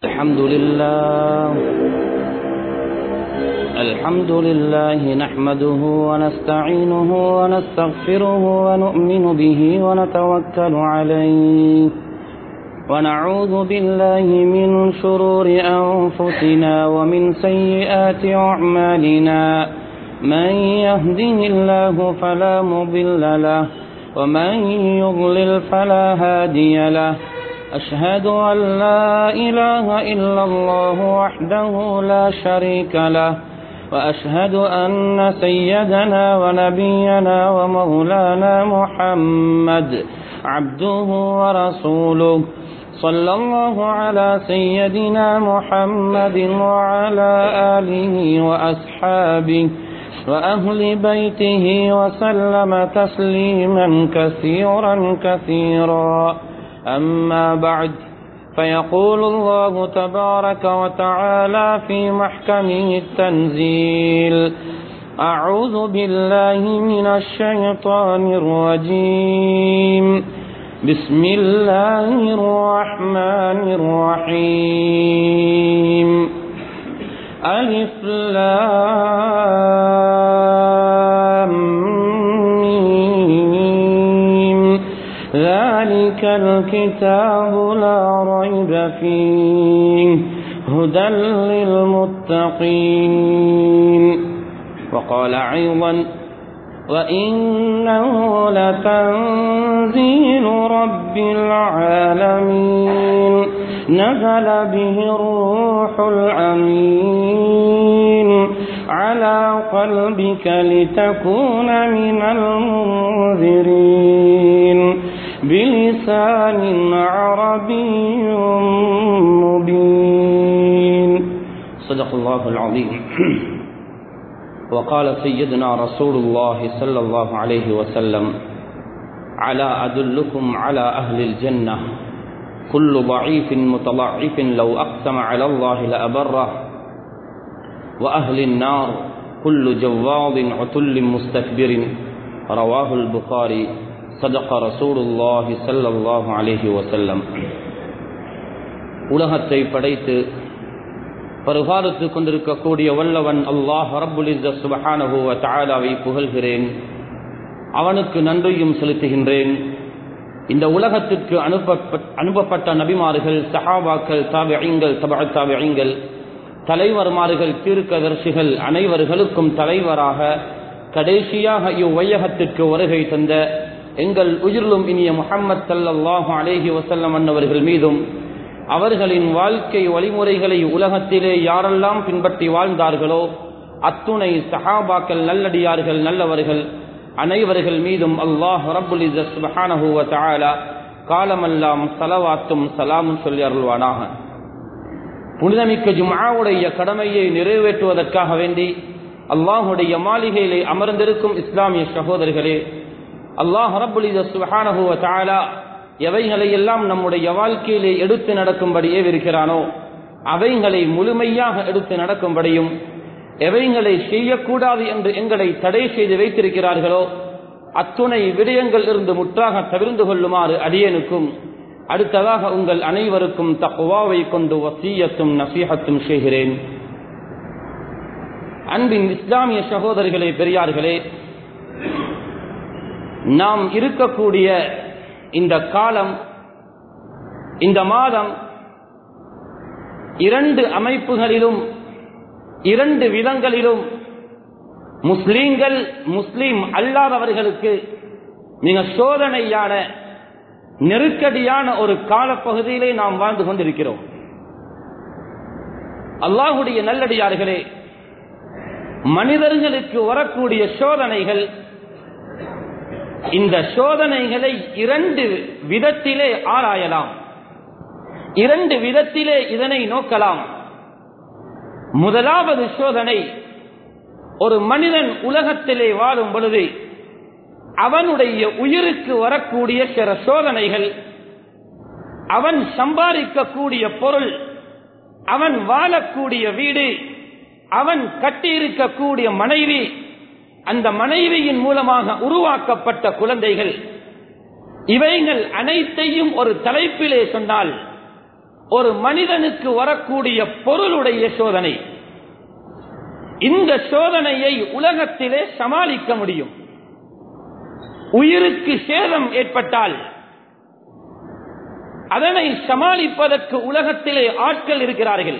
الحمد لله الحمد لله نحمده ونستعينه ونستغفره ونؤمن به ونتوكل عليه ونعوذ بالله من شرور أنفسنا ومن سيئات أعمالنا من يهده الله فلا مضل له ومن يضلل فلا هادي له أشهد أن لا إله إلا الله وحده لا شريك له وأشهد أن سيدنا ونبينا ومولانا محمد عبده ورسوله صلى الله على سيدنا محمد وعلى آله وأصحابه وأهل بيته وسلم تسليما كثيرا كثيرا أما بعد فيقول الله تبارك وتعالى في محكمه التنزيل أعوذ بالله من الشيطان الرجيم بسم الله الرحمن الرحيم ألف لام ميم ذلك الكتاب لا ريب فيه هدى للمتقين وقال أيضا وإنه لتنزيل رب العالمين نزل به الروح الأمين على قلبك لتكون من المنذرين بلسان عربي مبين صدق الله العظيم وقال سيدنا رسول الله صلى الله عليه وسلم على أدلكم على أهل الجنة كل ضعيف متضعف لو أقسم على الله لأبره وأهل النار كل جواض عتل مستكبر رواه البخاري صدق رسول الله صلى الله عليه وسلم உலகத்தை படைத்து பருகாலத்து கொண்டிருக்கக்கூடிய வல்லவன் அல்லாஹ் ரப்புல் சுபஹானஹுவ தாலாவை புகழ்கிறேன் அவனுக்கு நன்றியும் செலுத்துகின்றேன் இந்த உலகத்திற்கு அனுப்ப அனுப்பப்பட்ட நபிமார்கள் சஹாபாக்கள் தாபியங்கள் தபா தாபியங்கள் தலைவர்மார்கள் தீர்க்கதர்சிகள் அனைவர்களுக்கும் தலைவராக கடைசியாக இவ்வையகத்திற்கு வருகை தந்த எங்கள் உயிரிலும் இனிய முகம்மது சல்லாஹு அலேஹி வசல்லம் அன்னவர்கள் மீதும் அவர்களின் வாழ்க்கை வழிமுறைகளை உலகத்திலே யாரெல்லாம் பின்பற்றி வாழ்ந்தார்களோ அத்துணை சஹாபாக்கள் நல்லடியார்கள் நல்லவர்கள் அனைவர்கள் மீதும் அல்லாஹ் ரபுல் சுபஹானஹுவ தாலா காலமெல்லாம் சலவாத்தும் சலாமும் சொல்லி அருள்வானாக புனிதமிக்க ஜுமாவுடைய கடமையை நிறைவேற்றுவதற்காக வேண்டி அல்லாஹுடைய மாளிகையிலே அமர்ந்திருக்கும் இஸ்லாமிய சகோதரர்களே அல்லாஹ் ரபுல் சுபஹானஹுவ தாலா எவைகளை எல்லாம் நம்முடைய வாழ்க்கையிலே எடுத்து நடக்கும்படியே இருக்கிறானோ அவைகளை முழுமையாக எடுத்து நடக்கும்படியும் எவைகளை செய்யக்கூடாது என்று எங்களை தடை செய்து வைத்திருக்கிறார்களோ அத்துணை விடயங்கள் இருந்து முற்றாக தவிர்ந்து கொள்ளுமாறு அடியனுக்கும் அடுத்ததாக உங்கள் அனைவருக்கும் தக்குவாவை கொண்டு வசீயத்தும் நசீகத்தும் செய்கிறேன் அன்பின் இஸ்லாமிய சகோதரிகளே பெரியார்களே நாம் இருக்கக்கூடிய இந்த காலம் இந்த மாதம் இரண்டு அமைப்புகளிலும் இரண்டு விதங்களிலும் முஸ்லீம்கள் முஸ்லீம் அல்லாதவர்களுக்கு மிக சோதனையான நெருக்கடியான ஒரு காலப்பகுதியிலே நாம் வாழ்ந்து கொண்டிருக்கிறோம் அல்லாஹுடைய நல்லடியார்களே மனிதர்களுக்கு வரக்கூடிய சோதனைகள் இந்த சோதனைகளை இரண்டு விதத்திலே ஆராயலாம் இரண்டு விதத்திலே இதனை நோக்கலாம் முதலாவது சோதனை ஒரு மனிதன் உலகத்திலே வாழும் பொழுது அவனுடைய உயிருக்கு வரக்கூடிய சில சோதனைகள் அவன் சம்பாதிக்கக்கூடிய பொருள் அவன் வாழக்கூடிய வீடு அவன் கட்டியிருக்கக்கூடிய மனைவி அந்த மனைவியின் மூலமாக உருவாக்கப்பட்ட குழந்தைகள் இவைகள் அனைத்தையும் ஒரு தலைப்பிலே சொன்னால் ஒரு மனிதனுக்கு வரக்கூடிய பொருளுடைய சோதனை இந்த சோதனையை உலகத்திலே சமாளிக்க முடியும் உயிருக்கு சேதம் ஏற்பட்டால் அதனை சமாளிப்பதற்கு உலகத்திலே ஆட்கள் இருக்கிறார்கள்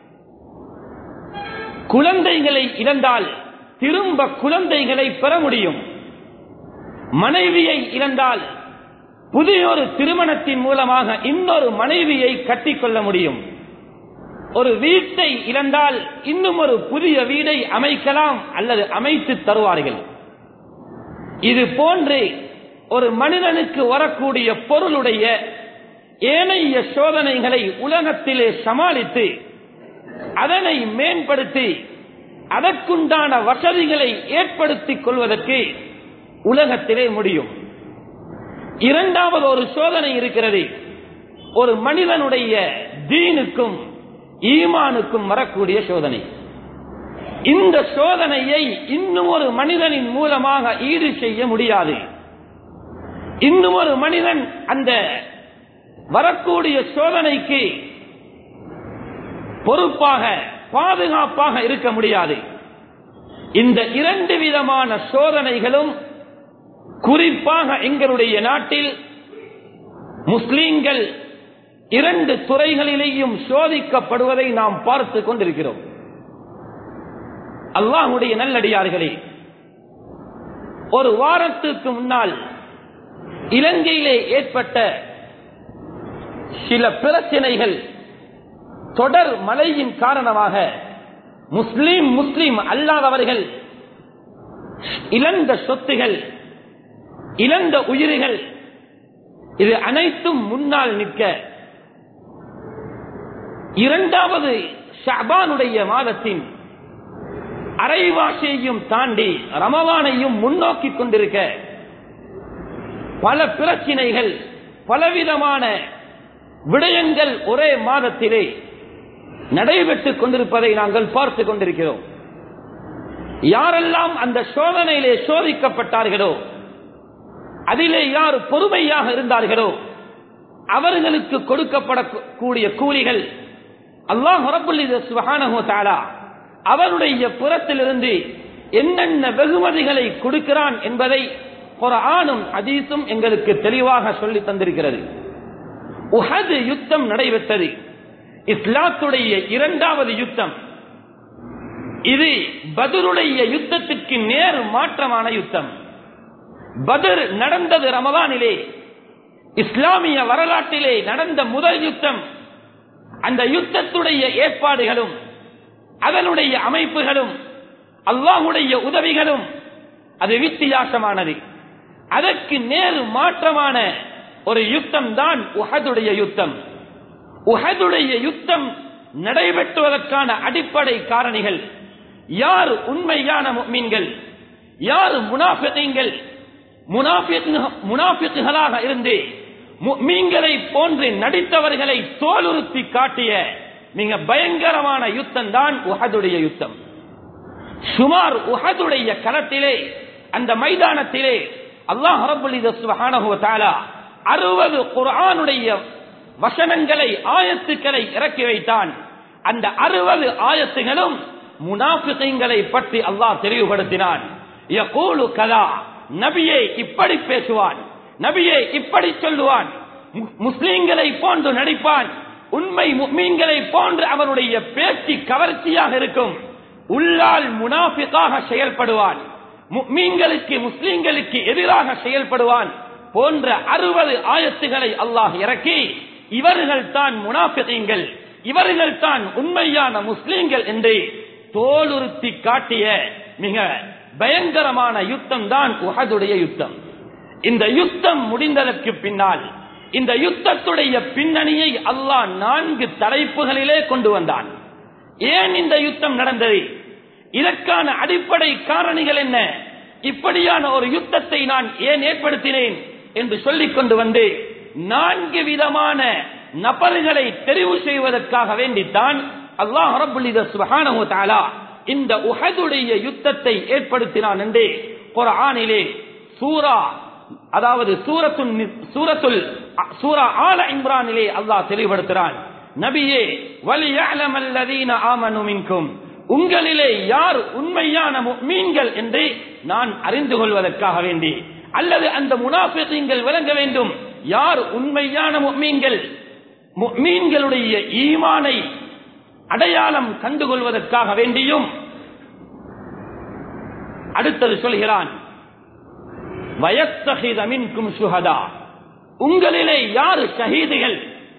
குழந்தைகளை இழந்தால் திரும்ப குழந்தைகளை பெற முடியும் மனைவியை இழந்தால் புதியொரு திருமணத்தின் மூலமாக இன்னொரு மனைவியை கட்டிக்கொள்ள முடியும் ஒரு வீட்டை இழந்தால் இன்னும் ஒரு புதிய வீடை அமைக்கலாம் அல்லது அமைத்து தருவார்கள் இது போன்று ஒரு மனிதனுக்கு வரக்கூடிய பொருளுடைய ஏனைய சோதனைகளை உலகத்திலே சமாளித்து அதனை மேம்படுத்தி அதற்குண்டான வசதிகளை ஏற்படுத்திக் கொள்வதற்கு உலகத்திலே முடியும் இரண்டாவது ஒரு சோதனை இருக்கிறது ஒரு மனிதனுடைய தீனுக்கும் ஈமானுக்கும் வரக்கூடிய சோதனை இந்த சோதனையை இன்னும் ஒரு மனிதனின் மூலமாக ஈடு செய்ய முடியாது இன்னும் ஒரு மனிதன் அந்த வரக்கூடிய சோதனைக்கு பொறுப்பாக பாதுகாப்பாக இருக்க முடியாது இந்த இரண்டு விதமான சோதனைகளும் குறிப்பாக எங்களுடைய நாட்டில் முஸ்லீம்கள் இரண்டு துறைகளிலேயும் சோதிக்கப்படுவதை நாம் பார்த்து கொண்டிருக்கிறோம் அல்லாஹுடைய நல்லடியார்களே ஒரு வாரத்துக்கு முன்னால் இலங்கையிலே ஏற்பட்ட சில பிரச்சனைகள் தொடர் மழையின் காரணமாக முஸ்லீம் முஸ்லீம் அல்லாதவர்கள் இழந்த சொத்துகள் இழந்த உயிர்கள் இது அனைத்தும் முன்னால் நிற்க இரண்டாவது ஷபானுடைய மாதத்தின் அரைவாசியையும் தாண்டி ரமவானையும் முன்னோக்கி கொண்டிருக்க பல பிரச்சினைகள் பலவிதமான விடயங்கள் ஒரே மாதத்திலே நடைபெற்றுக் கொண்டிருப்பதை நாங்கள் பார்த்துக் கொண்டிருக்கிறோம் யாரெல்லாம் அந்த சோதனையிலே சோதிக்கப்பட்டார்களோ அதிலே யார் பொறுமையாக இருந்தார்களோ அவர்களுக்கு கொடுக்கப்படக்கூடிய கூலிகள் அல்லாஹ் சுபஹானஹு அவருடைய புறத்திலிருந்து என்னென்ன வெகுமதிகளை கொடுக்கிறான் என்பதை ஒரு ஆணும் அதீசும் எங்களுக்கு தெளிவாக சொல்லி தந்திருக்கிறது உஹது யுத்தம் நடைபெற்றது இஸ்லாத்துடைய இரண்டாவது யுத்தம் இது பதருடைய யுத்தத்திற்கு நேர் மாற்றமான யுத்தம் பதர் நடந்தது ரமதானிலே இஸ்லாமிய வரலாற்றிலே நடந்த முதல் யுத்தம் அந்த யுத்தத்துடைய ஏற்பாடுகளும் அதனுடைய அமைப்புகளும் அல்லாஹுடைய உதவிகளும் அது வித்தியாசமானது அதற்கு நேர் மாற்றமான ஒரு யுத்தம் தான் உஹதுடைய யுத்தம் உஹதுடைய யுத்தம் நடைபெற்றுவதற்கான அடிப்படை காரணிகள் யார் உண்மையான மீன்கள் யார் முனாஃபிகள் முனாஃபிக்குகளாக இருந்து மீன்களை போன்று நடித்தவர்களை தோலுறுத்தி காட்டிய மிக பயங்கரமான யுத்தம் தான் உஹதுடைய யுத்தம் சுமார் உஹதுடைய களத்திலே அந்த மைதானத்திலே அல்லாஹ் ரபுல்லா அறுபது குரானுடைய வசனங்களை ஆயத்துக்களை இறக்கி வைத்தான் அந்த அறுபது ஆயத்துகளும் முனாஃபிகளை பற்றி அல்லாஹ் தெளிவுபடுத்தினான் கதா நபியை இப்படி பேசுவான் நபியை இப்படி சொல்லுவான் முஸ்லீம்களை போன்று நடிப்பான் உண்மை மீன்களை போன்று அவனுடைய பேச்சு கவர்ச்சியாக இருக்கும் உள்ளால் முனாஃபிக்காக செயல்படுவான் மீன்களுக்கு முஸ்லீம்களுக்கு எதிராக செயல்படுவான் போன்ற அறுபது ஆயத்துகளை அல்லாஹ் இறக்கி இவர்கள் தான் முனாஃபிகங்கள் இவர்கள் தான் உண்மையான முஸ்லீம்கள் என்று தோலுறுத்தி காட்டிய மிக பயங்கரமான யுத்தம் தான் உஹதுடைய யுத்தம் இந்த யுத்தம் முடிந்ததற்கு பின்னால் இந்த யுத்தத்துடைய பின்னணியை அல்லாஹ் நான்கு தலைப்புகளிலே கொண்டு வந்தான் ஏன் இந்த யுத்தம் நடந்தது இதற்கான அடிப்படை காரணிகள் என்ன இப்படியான ஒரு யுத்தத்தை நான் ஏன் ஏற்படுத்தினேன் என்று சொல்லிக் கொண்டு வந்து நான்கு விதமான நபர்களை தெரிவு செய்வதற்காக வேண்டித்தான் அல்லாஹ் ரபுல்லித சுபஹானஹு தஆலா இந்த உஹதுடைய யுத்தத்தை ஏற்படுத்தினான் என்று குர்ஆனிலே சூரா அதாவது சூரத்துல் சூரத்துல் சூரா ஆல இம்ரானிலே அல்லாஹ் தெளிவுபடுத்துகிறான் நபியே வலியஅலம் அல்லதீன ஆமனு மின்கும் உங்களிலே யார் உண்மையான மீன்கள் என்று நான் அறிந்து கொள்வதற்காக வேண்டி அல்லது அந்த முனாஃபிகீன்கள் விளங்க வேண்டும் யார் உண்மையான மீன்கள் மீன்களுடைய ஈமானை அடையாளம் கண்டுகொள்வதற்காக வேண்டியும் அடுத்தது சொல்கிறான் வயத்தகித மின்கும் சுகதா உங்களிலே யார் ஷஹீதுகள்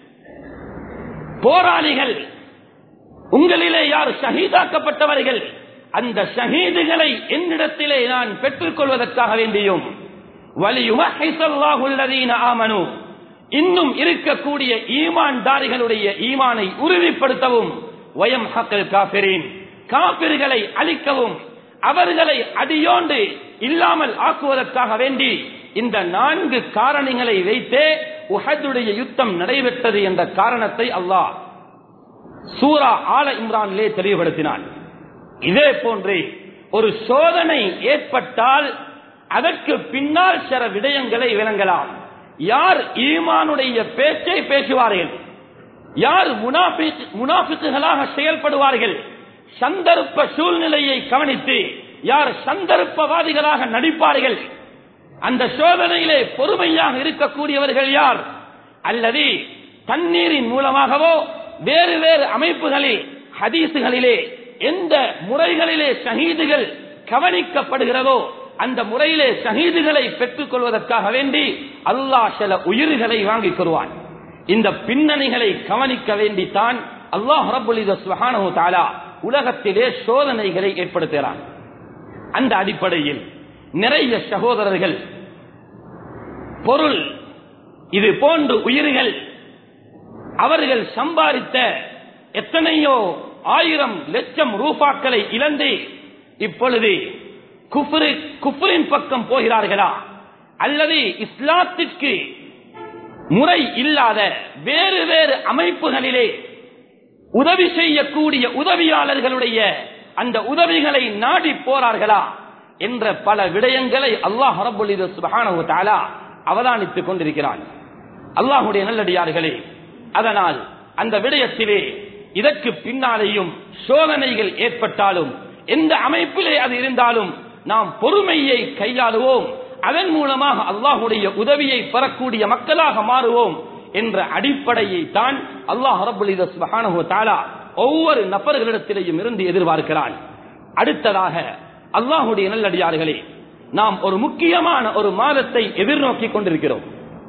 போராளிகள் உங்களிலே யார் ஷஹீதாக்கப்பட்டவர்கள் அந்த ஷஹீதுகளை என்னிடத்திலே நான் பெற்றுக் கொள்வதற்காக வேண்டியும் வலியுமஹிசல்லாஹுல்லதீன ஆமனு இன்னும் இருக்கக்கூடிய ஈமான்தாரிகளுடைய ஈமானை உறுதிப்படுத்தவும் வயம் ஹக்கல் காபிரின் காபிர்களை அழிக்கவும் அவர்களை அடியோண்டு இல்லாமல் ஆக்குவதற்காக வேண்டி இந்த நான்கு காரணங்களை வைத்தே உஹதுடைய யுத்தம் நடைபெற்றது என்ற காரணத்தை அல்லாஹ் சூரா ஆல இம்ரானிலே தெளிவுபடுத்தினான் இதே போன்று ஒரு சோதனை ஏற்பட்டால் அதற்கு பின்னால் சில விடயங்களை விளங்கலாம் யார் ஈமானுடைய பேச்சை பேசுவார்கள் யார் முனாபிக்குகளாக செயல்படுவார்கள் சந்தர்ப்ப சூழ்நிலையை கவனித்து யார் சந்தர்ப்பவாதிகளாக நடிப்பார்கள் அந்த சோதனையிலே பொறுமையாக இருக்கக்கூடியவர்கள் யார் அல்லது தண்ணீரின் மூலமாகவோ வேறு வேறு அமைப்புகளில் ஹதீசுகளிலே எந்த முறைகளிலே ஷஹீதுகள் கவனிக்கப்படுகிறதோ அந்த முறையிலே ஷஹீதுகளை பெற்றுக் கொள்வதற்காக வேண்டி அல்லாஹ் சில உயிர்களை வாங்கிக் கொள்வான் இந்த பின்னணிகளை கவனிக்க வேண்டித்தான் அல்லாஹ் ரபுலிதா தாலா உலகத்திலே சோதனைகளை ஏற்படுத்துகிறான் அந்த அடிப்படையில் நிறைய சகோதரர்கள் பொருள் இது போன்று உயிர்கள் அவர்கள் சம்பாதித்த எத்தனையோ ஆயிரம் லட்சம் ரூபாக்களை இழந்து இப்பொழுது குஃப்ரு குஃப்ரின் பக்கம் போகிறார்களா அல்லது இஸ்லாத்திற்கு முறை இல்லாத வேறு வேறு அமைப்புகளிலே உதவி செய்யக்கூடிய உதவியாளர்களுடைய அந்த உதவிகளை நாடி போறார்களா என்ற பல விடயங்களை அல்லாஹ் ரபுல் சுபஹானஹு தஆலா அவதானித்துக் கொண்டிருக்கிறான் அல்லாஹுடைய நல்லடியார்களே அதனால் அந்த விடயத்திலே இதற்கு பின்னாலேயும் சோதனைகள் ஏற்பட்டாலும் எந்த அமைப்பிலே அது இருந்தாலும் நாம் பொறுமையை கையாளுவோம் அதன் மூலமாக அல்லாஹுடைய உதவியை பெறக்கூடிய மக்களாக மாறுவோம் என்ற அடிப்படையை தான் அல்லாஹ் ரபுல் தாலா ஒவ்வொரு நபர்களிடத்திலேயும் இருந்து எதிர்பார்க்கிறான் அடுத்ததாக அல்லாஹுடைய நல்லடியார்களே நாம் ஒரு முக்கியமான ஒரு மாதத்தை எதிர்நோக்கி கொண்டிருக்கிறோம்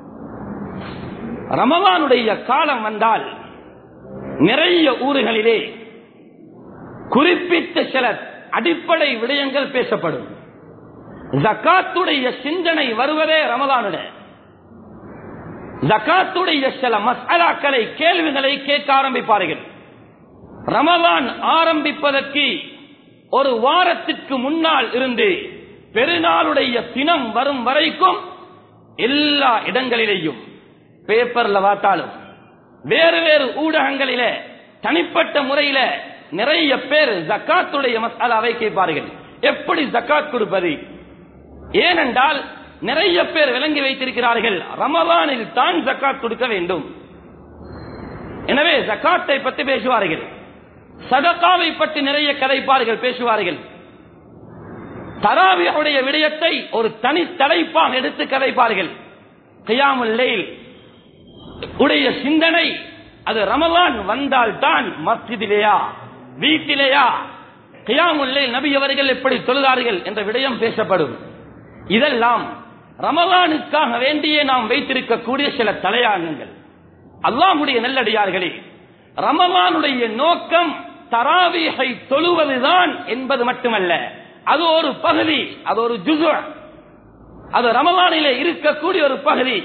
ரமவானுடைய காலம் வந்தால் நிறைய ஊர்களிலே குறிப்பிட்ட சில அடிப்படை விடயங்கள் பேசப்படும் ஜக்காத்துடைய சிந்தனை வருவதே ரமதானுட ஜக்காத்துடைய சில மசாலாக்களை கேள்விகளை கேட்க ஆரம்பிப்பார்கள் ரமதான் ஆரம்பிப்பதற்கு ஒரு வாரத்திற்கு முன்னால் இருந்து பெருநாளுடைய தினம் வரும் வரைக்கும் எல்லா இடங்களிலேயும் பேப்பர்ல பார்த்தாலும் வேறு வேறு ஊடகங்களில தனிப்பட்ட முறையில நிறைய பேர் ஜக்காத்துடைய மசாலாவை கேட்பார்கள் எப்படி ஜக்காத் கொடுப்பது ஏனென்றால் நிறைய பேர் விளங்கி வைத்திருக்கிறார்கள் ரமலானில் தான் ஜக்காத் கொடுக்க வேண்டும் எனவே ஜக்காத்தை பற்றி பேசுவார்கள் சதகாவை பற்றி நிறைய கதைப்பார்கள் பேசுவார்கள் தராவியுடைய விடயத்தை ஒரு தனி தலைப்பாக எடுத்து கதைப்பார்கள் கியாமுல் லைல் உடைய சிந்தனை அது ரமலான் வந்தால் தான் மஸ்ஜிதிலேயா வீட்டிலேயா கியாமுல்லை நபி அவர்கள் எப்படி தொழுதார்கள் என்ற விடயம் பேசப்படும் இதெல்லாம் ரமலானுக்காக வேண்டியே நாம் வைத்திருக்கக்கூடிய சில தலையாங்கங்கள் அல்லாஹுடைய நல்லடியார்களே ரமலானுடைய நோக்கம் தராவியை தொழுவதுதான் என்பது மட்டுமல்ல அது ஒரு பகுதி அது ஒரு ஜுசு அது ரமலானிலே இருக்கக்கூடிய ஒரு பகுதி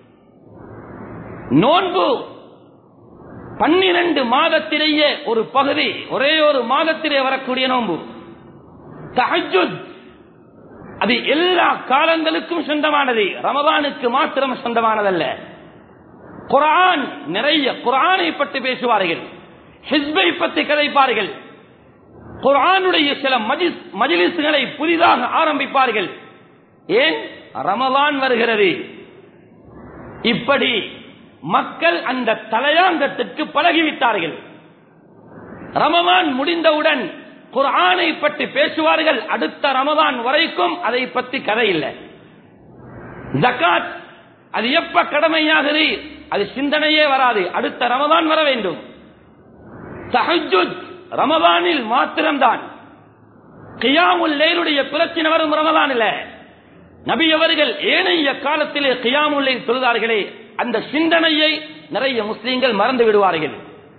நோன்பு பன்னிரண்டு மாதத்திலேயே ஒரு பகுதி ஒரே ஒரு மாதத்திலே வரக்கூடிய நோன்பு தஹஜுத் அது எல்லா காலங்களுக்கும் சொந்தமானது ரமபானுக்கு மாத்திரம் சொந்தமானதல்ல குரான் நிறைய குரானை பற்றி பேசுவார்கள் ஹிஸ்பை பற்றி கதைப்பார்கள் குரானுடைய சில மஜிலிசுகளை புதிதாக ஆரம்பிப்பார்கள் ஏன் ரமலான் வருகிறது இப்படி மக்கள் அந்த தலையாங்கத்திற்கு பழகிவிட்டார்கள் ரமவான் முடிந்தவுடன் குர்ஆனை பற்றி பேசுவார்கள் அடுத்த ரமவான் வரைக்கும் அதை பற்றி கதை இல்லை ஜக்காத் அது எப்ப கடமையாகுது அது சிந்தனையே வராது அடுத்த ரமதான் வர வேண்டும் தஹஜுத் ரமதானில் மாத்திரம்தான் கியாமுல் லேலுடைய பிரச்சனை வரும் ரமதானில் நபி அவர்கள் ஏனைய காலத்திலே கியாமுல்லை தொழுதார்களே அந்த சிந்தனையை நிறைய முஸ்லீம்கள் மறந்து விடுவார்கள்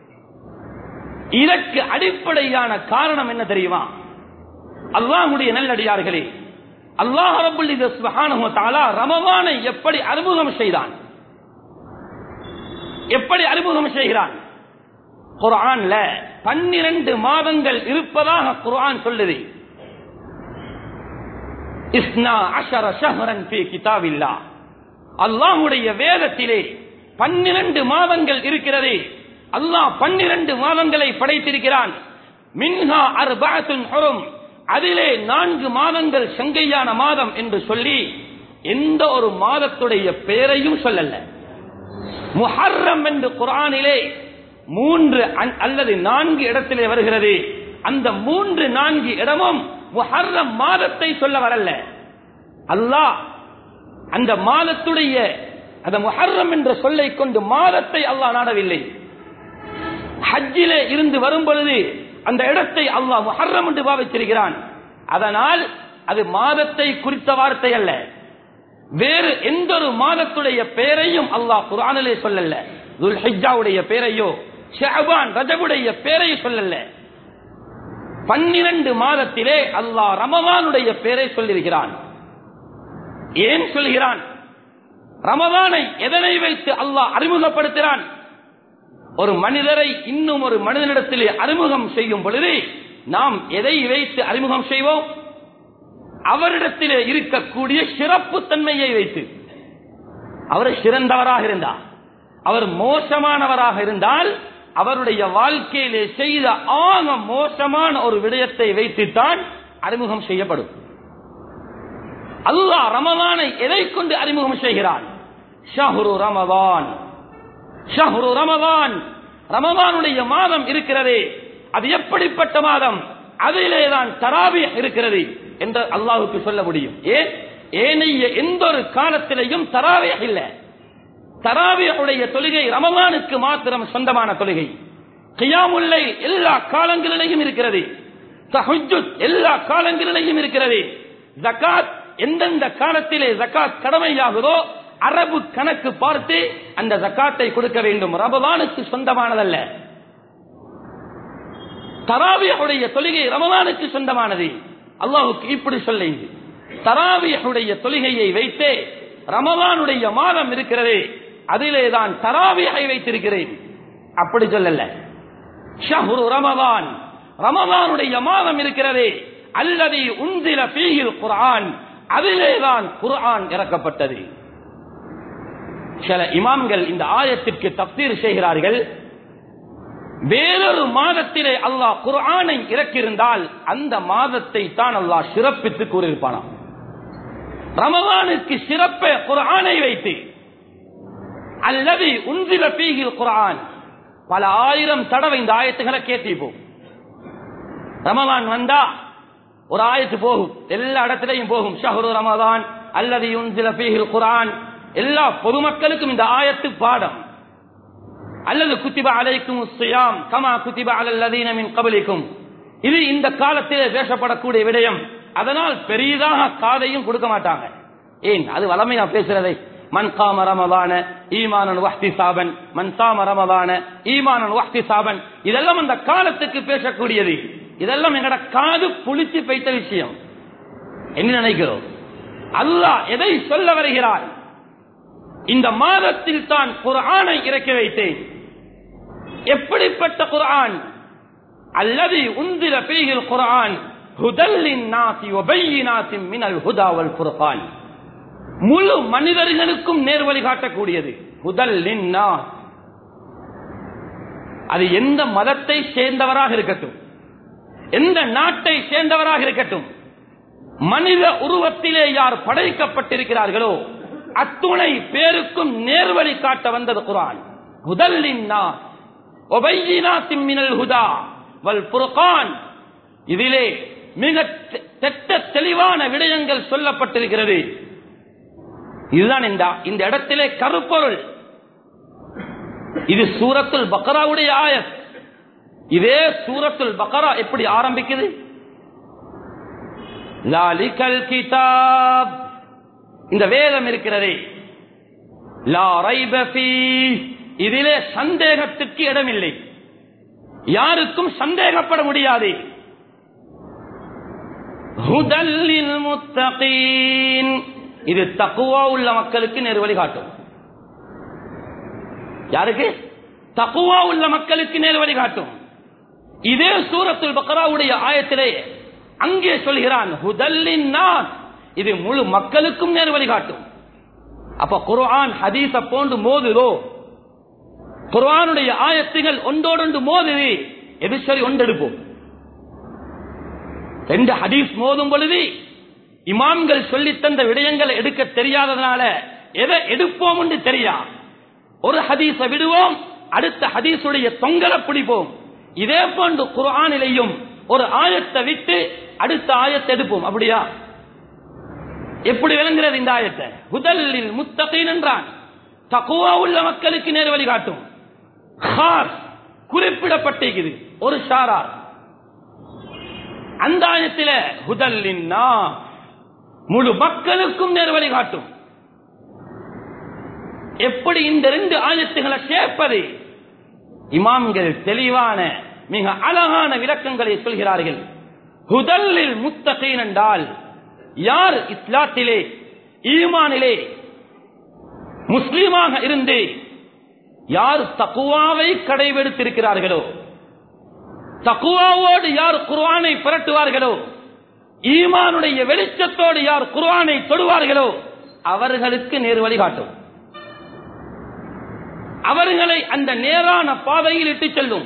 இதற்கு அடிப்படையான காரணம் என்ன தெரியுமா அல்லாஹுடைய நல்லடியார்களே அல்லாஹ் ரபுல் சுபஹானஹு தஆலா ரமவானை எப்படி அறிமுகம் செய்தான் எப்படி அறிமுகம் செய்கிறான் குர்ஆன்ல பன்னிரண்டு மாதங்கள் இருப்பதாக குர்ஆன் சொல்லுது இஸ்னா அஷர ஷஹரன் ஃபீ கிதாபில்லா அல்லாஹ்வுடைய வேதத்திலே பன்னிரண்டு மாதங்கள் இருக்கிறது அல்லாஹ் பன்னிரண்டு மாதங்களை படைத்திருக்கிறான் மின்ஹா அர்பஅத்துன் ஹுரும் அதிலே நான்கு மாதங்கள் சங்கையான மாதம் என்று சொல்லி எந்த ஒரு மாதத்துடைய பெயரையும் சொல்லல முஹர்ரம் என்று குரானிலே மூன்று அன்- அல்லது நான்கு இடத்திலே வருகிறது அந்த மூன்று நான்கு இடமும் முஹர்ரம் மாதத்தை சொல்ல வரல அல்லாஹ் அந்த மாதத்துடைய அந்த முஹர்ரம் என்ற சொல்லை கொண்டு மாதத்தை அல்லாஹ் நாடவில்லை ஹஜ்ஜிலே இருந்து வரும் பொழுது அந்த இடத்தை அல்லாஹ் முஹர்ரம் என்று பாவிச்சிருக்கிறான் அதனால் அது மாதத்தை குறித்த வார்த்தை அல்ல வேறு எந்த ஒரு மாதத்துடைய பெயரையும் அல்லாஹ் குர்ஆனிலே சொல்லல துல் ஹிஜ்ஜாவுடைய பெயரையோ ஷஅபான் ரஜபுடைய பெயரை சொல்லல பன்னிரண்டு மாதத்திலே அல்லாஹ் ரமவானுடைய பெயரை சொல்லியிருக்கிறான் ஏன் சொல்கிறான் ரமவானை எதனை வைத்து அல்லாஹ் அறிமுகப்படுத்துகிறான் ஒரு மனிதரை இன்னும் ஒரு மனிதனிடத்திலே அறிமுகம் செய்யும் பொழுது நாம் எதை வைத்து அறிமுகம் செய்வோம் அவரிடத்திலே இருக்கக்கூடிய சிறப்பு தன்மையை வைத்து அவர் சிறந்தவராக இருந்தார் அவர் மோசமானவராக இருந்தால் அவருடைய வாழ்க்கையிலே செய்த ஆக மோசமான ஒரு விடயத்தை வைத்துத்தான் அறிமுகம் செய்யப்படும் அல்லாஹ் ரமலானை எதை கொண்டு அறிமுகம் செய்கிறான் ஷஹ்ரு ரமதான் ஷஹ்ரு ரமதான் ரமதானுடைய மாதம் இருக்கிறதே அது எப்படிப்பட்ட மாதம் அதிலே தான் தராவி இருக்கிறது என்று அல்லாஹுக்கு சொல்ல முடியும் ஏன் ஏனைய எந்த ஒரு காலத்திலையும் தராவே இல்லை தராவியுடைய தொழுகை ரமலானுக்கு மாத்திரம் சொந்தமான தொழுகை கியாமுல்லை எல்லா காலங்களிலேயும் இருக்கிறது தஹஜுத் எல்லா காலங்களிலேயும் இருக்கிறது ஜகாத் எந்தெந்த காலத்திலே ஜகாத் கடமையாகுதோ அரபு கணக்கு பார்த்து அந்த ஜக்காத்தை கொடுக்க வேண்டும் ரமலானுக்கு சொந்தமானதல்ல தராவியுடைய தொழுகை ரமலானுக்கு சொந்தமானது அல்லாஹுக்கு இப்படி சொல்ல தராவியுடைய தொழுகையை வைத்தே ரமலானுடைய மாதம் இருக்கிறது அதிலே தான் தராவியை வைத்திருக்கிறேன் அப்படி சொல்லல ஷஹ்ரு ரமலான் ரமலானுடைய மாதம் இருக்கிறதே அல்லது உந்தில பீகில் குர்ஆன் அதிலே தான் குர்ஆன் இறக்கப்பட்டது சில இமாம்கள் இந்த ஆயத்திற்கு தப்தீர் செய்கிறார்கள் வேறொரு மாதத்திலே அல்லாஹ் குர்ஆனை இறக்கியிருந்தால் அந்த மாதத்தை தான் அல்லாஹ் சிறப்பித்து கூறியிருப்பானாம் ரமலானுக்கு சிறப்ப குர்ஆனை வைத்து அல்லது உந்தில பீகில் குர்ஆன் பல ஆயிரம் தடவை இந்த ஆயத்துகளை கேட்டிப்போம் ரமலான் வந்தா ஒரு ஆயத்து போகும் எல்லா இடத்திலையும் போகும் ஷஹரு ரமதான் அல்லது உந்தில பீகில் குர்ஆன் எல்லா பொதுமக்களுக்கும் இந்த ஆயத்து பாடம் அல்லது குத்திப அலைக்கும் சுயாம் கமா குத்திப அலல்லதீன மின் கபலிக்கும் இது இந்த காலத்திலே பேசப்படக்கூடிய விடயம் அதனால் பெரிதாக காதையும் கொடுக்க மாட்டாங்க ஏன் அது வளமையா பேசுறதை மன் காம ரமதான ஈமானன் வஹ்தி சாபன் மன் சாம ரமதான ஈமானன் வஹ்தி சாபன் இதெல்லாம் அந்த காலத்துக்கு பேசக்கூடியது இதெல்லாம் எங்கட காது புளிச்சு வைத்த விஷயம் என்ன நினைக்கிறோம் அல்லாஹ் எதை சொல்ல வருகிறார் இந்த மாதத்தில் தான் குர்ஆனை இறக்கி வைத்தேன் எப்படிப்பட்ட குர்ஆன் அல்லது உந்திர பீகில் குர்ஆன் ஹுதல்லின் நாசி ஒபையினாசின் மினல் ஹுதா வல் குர்ஆன் முழு மனிதர்களுக்கும் நேர்வழி காட்டக்கூடியது முதல்லின் நாஸ் அது எந்த மதத்தை சேர்ந்தவராக இருக்கட்டும் எந்த நாட்டை சேர்ந்தவராக இருக்கட்டும் மனித உருவத்திலே யார் படைக்கப்பட்டிருக்கிறார்களோ அத்துணை பேருக்கும் நேர்வழி காட்ட வந்தது குரான் முதலின் மினல் ஹுதா வல் புர்கான் இதிலே மிக தெ- தெட்ட தெளிவான விடயங்கள் சொல்லப்பட்டிருக்கிறது இதுதான் இந்த இந்த இடத்திலே கருப்பொருள் இது சூரத்துல் பக்ராவுடைய ஆயத் இதே சூரத்துல் பக்ரா எப்படி ஆரம்பிக்குது லாலிகல் கிதாப் இந்த வேதம் இருக்கிறதே லா ரைப ஃபீ. இதிலே சந்தேகத்துக்கு இடமில்லை யாருக்கும் சந்தேகப்பட முடியாது ஹுதல்லில் முத்தகீன் இது தக்குவா உள்ள மக்களுக்கு நேர்வழி காட்டும் யாருக்கு தக்குவா உள்ள மக்களுக்கு நேர்வழி காட்டும் இதே சூரத்துல் பக்ராவுடைய ஆயத்திலே அங்கே சொல்கிறான் ஹுதல்லின் நாஸ் இது முழு மக்களுக்கும் நேர்வழி காட்டும் அப்ப குர்ஆன் ஹதீஸ போன்று மோதுதோ குர்ஆனுடைய ஆயத்துகள் ஒன்றோடொன்று மோதுது எது சரி ஒன்றெடுப்போம் ரெண்டு ஹதீஸ் மோதும் பொழுது இமாம்கள் சொல்லித் தந்த விடயங்களை எடுக்க தெரியாததுனால எதை எடுப்போம் என்று தெரியா ஒரு ஹதீஸை விடுவோம் அடுத்த ஹதீஸுடைய தொங்கலை பிடிப்போம் இதே போன்று குர்ஆனிலையும் ஒரு ஆயத்தை விட்டு அடுத்த ஆயத்தை எடுப்போம் அப்படியா எப்படி விளங்குறது இந்த ஆயத்தை முதலில் முத்தகீன் என்றான் தக்குவா உள்ள மக்களுக்கு நேர் வழி காட்டும் ஹாஸ் குறிப்பிடப்பட்டிருக்குது ஒரு ஷாரார் அந்த ஆயத்தில ஹுதல்லின் முழு மக்களுக்கும் நேர் வழி காட்டும் எப்படி இந்த ரெண்டு ஆயத்துகளை சேர்ப்பது இமாம்கள் தெளிவான மிக அழகான விளக்கங்களை சொல்கிறார்கள் ஹுதல்லில் முத்தகீன் என்றால் யார் இஸ்லாத்திலே ஈமானிலே முஸ்லீமாக இருந்து யார் தக்குவாவை கடைபிடித்திருக்கிறார்களோ தக்குவாவோடு யார் குர்ஆனை புரட்டுவார்களோ ஈமானுடைய வெளிச்சத்தோடு யார் குர்ஆனை தொடுவார்களோ அவர்களுக்கு நேர் வழிகாட்டும் அவர்களை அந்த நேரான பாதையில் இட்டுச் செல்லும்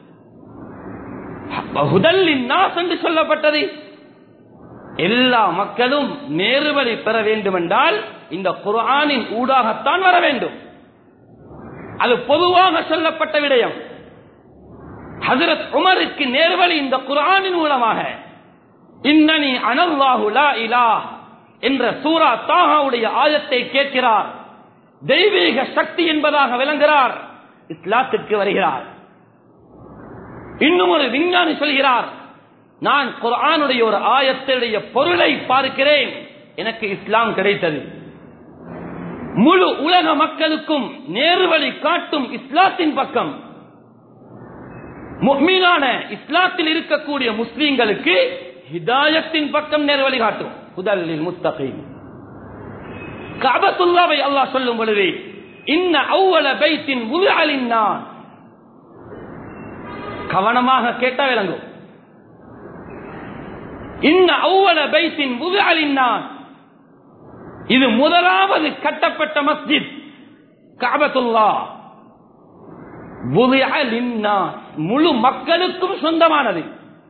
ஹுதல்லின் நாஸ் என்று சொல்லப்பட்டது எல்லா மக்களும் நேர்வழி பெற வேண்டும் என்றால் இந்த குர்ஆனின் ஊடாகத்தான் வர வேண்டும் அது பொதுவாக சொல்லப்பட்ட விடயம் ஹசரத் உமருக்கு நேர்வழி இந்த குர்ஆனின் மூலமாக இன்னனி அனல்லாஹு லா இலாஹ் என்ற சூரா தாகாவுடைய ஆயத்தை கேட்கிறார் தெய்வீக சக்தி என்பதாக விளங்குகிறார் இஸ்லாத்திற்கு வருகிறார் இன்னும் ஒரு விஞ்ஞானி சொல்கிறார் நான் குர்ஆனுடைய ஒரு ஆயத்துடைய பொருளை பார்க்கிறேன் எனக்கு இஸ்லாம் கிடைத்தது முழு உலக மக்களுக்கும் நேர்வழி காட்டும் இஸ்லாத்தின் பக்கம் முஃமினான இஸ்லாத்தில் இருக்கக்கூடிய முஸ்லீம்களுக்கு ஹிதாயத்தின் பக்கம் நேர்வழி காட்டும் முதலில் முஸ்தகீம் கபத்துல்லாவை அல்லாஹ் சொல்லும் பொழுது இன்ன அவ்வள பைத்தின் உலகலின் நான் கவனமாக கேட்டா விளங்கும் இன்ன அவ்வள பைத்தின் உலகலின் நான் இது முதலாவது கட்டப்பட்ட மஸ்ஜித் காபத்துல்லா முழு மக்களுக்கும் சொந்தமானது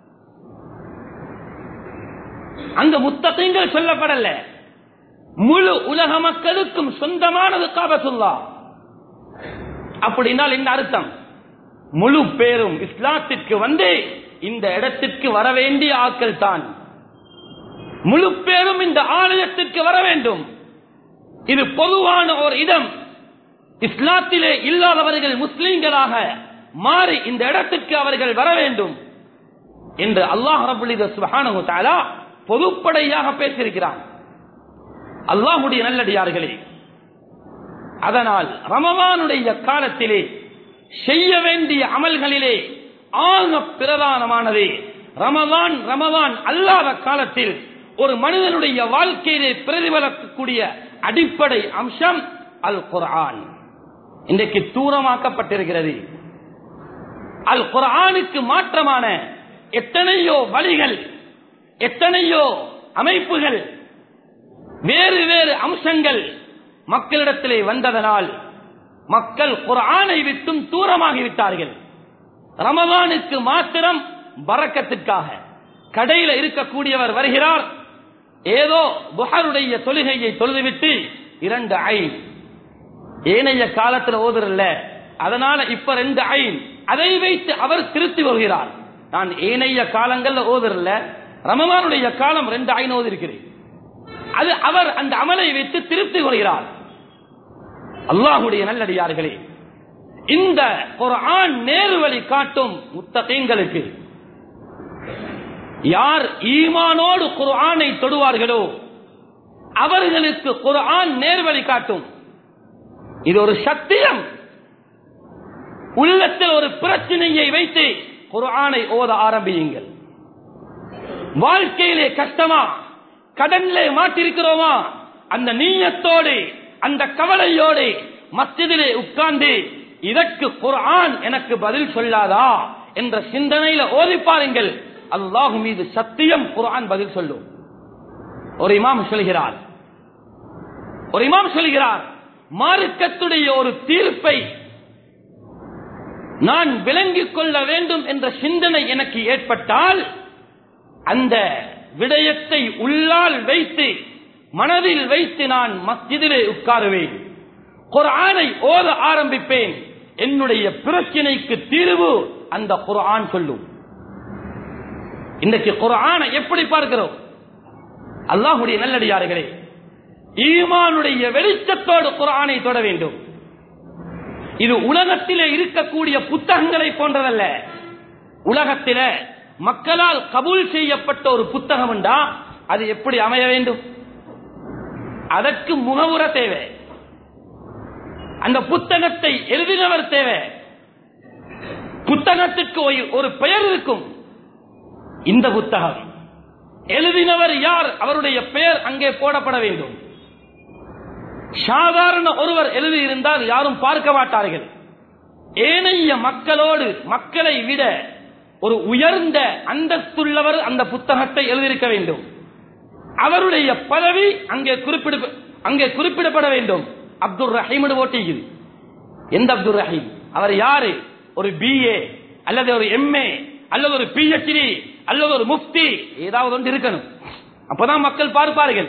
அங்க முத்தகங்கள் சொல்லப்படல முழு உலக மக்களுக்கும் சொந்தமானது காபத்துல்லா அப்படின்னால் என்ன அர்த்தம் முழு பேரும் இஸ்லாத்திற்கு வந்து இந்த இடத்திற்கு வர வேண்டிய ஆட்கள் தான் முழு பேரும் இந்த ஆலயத்திற்கு வர வேண்டும் இது பொதுவான ஒரு இடம் இஸ்லாத்திலே இல்லாதவர்கள் முஸ்லீம்களாக மாறி இந்த இடத்திற்கு அவர்கள் வர வேண்டும் என்று அல்லாஹ் ரபுல்லித சுபஹானஹு தஆலா பொதுப்படையாக பேசியிருக்கிறான் அல்லாஹுடைய நல்லடியார்களே அதனால் ரமவானுடைய காலத்திலே செய்ய வேண்டிய அமல்களிலே ஆக பிரதானமானது ரமவான் ரமவான் அல்லாத காலத்தில் ஒரு மனிதனுடைய வாழ்க்கையிலே பிரதிபலிக்கக்கூடிய அடிப்படை அம்சம் அல் குர்ஆன் இன்றைக்கு தூரமாக்கப்பட்டிருக்கிறது அல் குர்ஆனுக்கு மாற்றமான எத்தனையோ வழிகள் எத்தனையோ அமைப்புகள் வேறு வேறு அம்சங்கள் மக்களிடத்திலே வந்ததனால் மக்கள் குர்ஆனை விட்டும் தூரமாகிவிட்டார்கள் ரமவானுக்கு மாத்திரம் பறக்கத்திற்காக கடையில் இருக்கக்கூடியவர் வருகிறார் ஏதோ புகருடைய தொழுகையை தொழுதுவிட்டு இரண்டு ஐன் ஏனைய காலத்துல ஓதுறல்ல அதனால இப்ப ரெண்டு ஐன் அதை வைத்து அவர் திருத்தி வருகிறார் நான் ஏனைய காலங்கள்ல ஓதுறல்ல ரமமானுடைய காலம் ரெண்டு ஐன் ஓதி இருக்கிறேன் அது அவர் அந்த அமலை வைத்து திருத்தி வருகிறார் அல்லாஹுடைய நல்லடியார்களே இந்த ஒரு ஆண் நேரு வழி காட்டும் முத்தகங்களுக்கு யார் ஈமானோடு குர்ஆனை தொடுவார்களோ அவர்களுக்கு குர்ஆன் நேர்வழி காட்டும் இது ஒரு சத்தியம் உள்ளத்தில் ஒரு பிரச்சனையை வைத்து குர்ஆனை ஓத ஆரம்பியுங்கள் வாழ்க்கையிலே கஷ்டமா கடனிலே மாட்டிருக்கிறோமா அந்த நீயத்தோடு அந்த கவலையோடு மஸ்ஜிதிலே உட்கார்ந்து இதற்கு குர்ஆன் எனக்கு பதில் சொல்லாதா என்ற சிந்தனையில ஓதி பாருங்கள் அல்லாஹு மீது சத்தியம் குர்ஆன் பதில் சொல்லும் ஒரு இமாம் சொல்கிறார் ஒரு இமாம் சொல்கிறார் மார்க்கத்துடைய ஒரு தீர்ப்பை நான் விளங்கிக் கொள்ள வேண்டும் என்ற சிந்தனை எனக்கு ஏற்பட்டால் அந்த விடயத்தை உள்ளால் வைத்து மனதில் வைத்து நான் மஸ்ஜிதிலே உட்காருவேன் குர்ஆனை ஓத ஆரம்பிப்பேன் என்னுடைய பிரச்சனைக்கு தீர்வு அந்த குர்ஆன் சொல்லும் இன்றைக்கு குர்ஆனை எப்படி பார்க்கிறோம் அல்லாஹுடைய நல்லடியார்களே ஈமானுடைய வெளிச்சத்தோடு குர்ஆனை தொட வேண்டும் இது உலகத்திலே இருக்கக்கூடிய புத்தகங்களை போன்றதல்ல உலகத்தில மக்களால் கபூல் செய்யப்பட்ட ஒரு புத்தகம் உண்டா அது எப்படி அமைய வேண்டும் அதற்கு முகவுர தேவை அந்த புத்தகத்தை எழுதினவர் தேவை புத்தகத்துக்கு ஒரு- ஒரு பெயர் இருக்கும் இந்த புத்தகம் எழுதினவர் யார் அவருடைய பெயர் அங்கே போடப்பட வேண்டும் சாதாரண ஒருவர் எழுதியிருந்தால் யாரும் பார்க்க மாட்டார்கள் ஏனைய மக்களோடு மக்களை விட ஒரு உயர்ந்த அந்தஸ்துள்ளவர் அந்த புத்தகத்தை எழுதியிருக்க வேண்டும் அவருடைய பதவி அங்கே குறிப்பிட அங்கே குறிப்பிடப்பட வேண்டும் அப்துல் ரஹீம் ஓட்டிக்குது எந்த அப்துல் ரஹீம் அவர் யாரு ஒரு பிஏ அல்லது ஒரு எம்ஏ அல்லது ஒரு பிஹெச்டி அல்லது ஒரு முஃப்தி ஏதாவது ஒன்று இருக்கணும் அப்பதான் மக்கள் பார்ப்பார்கள்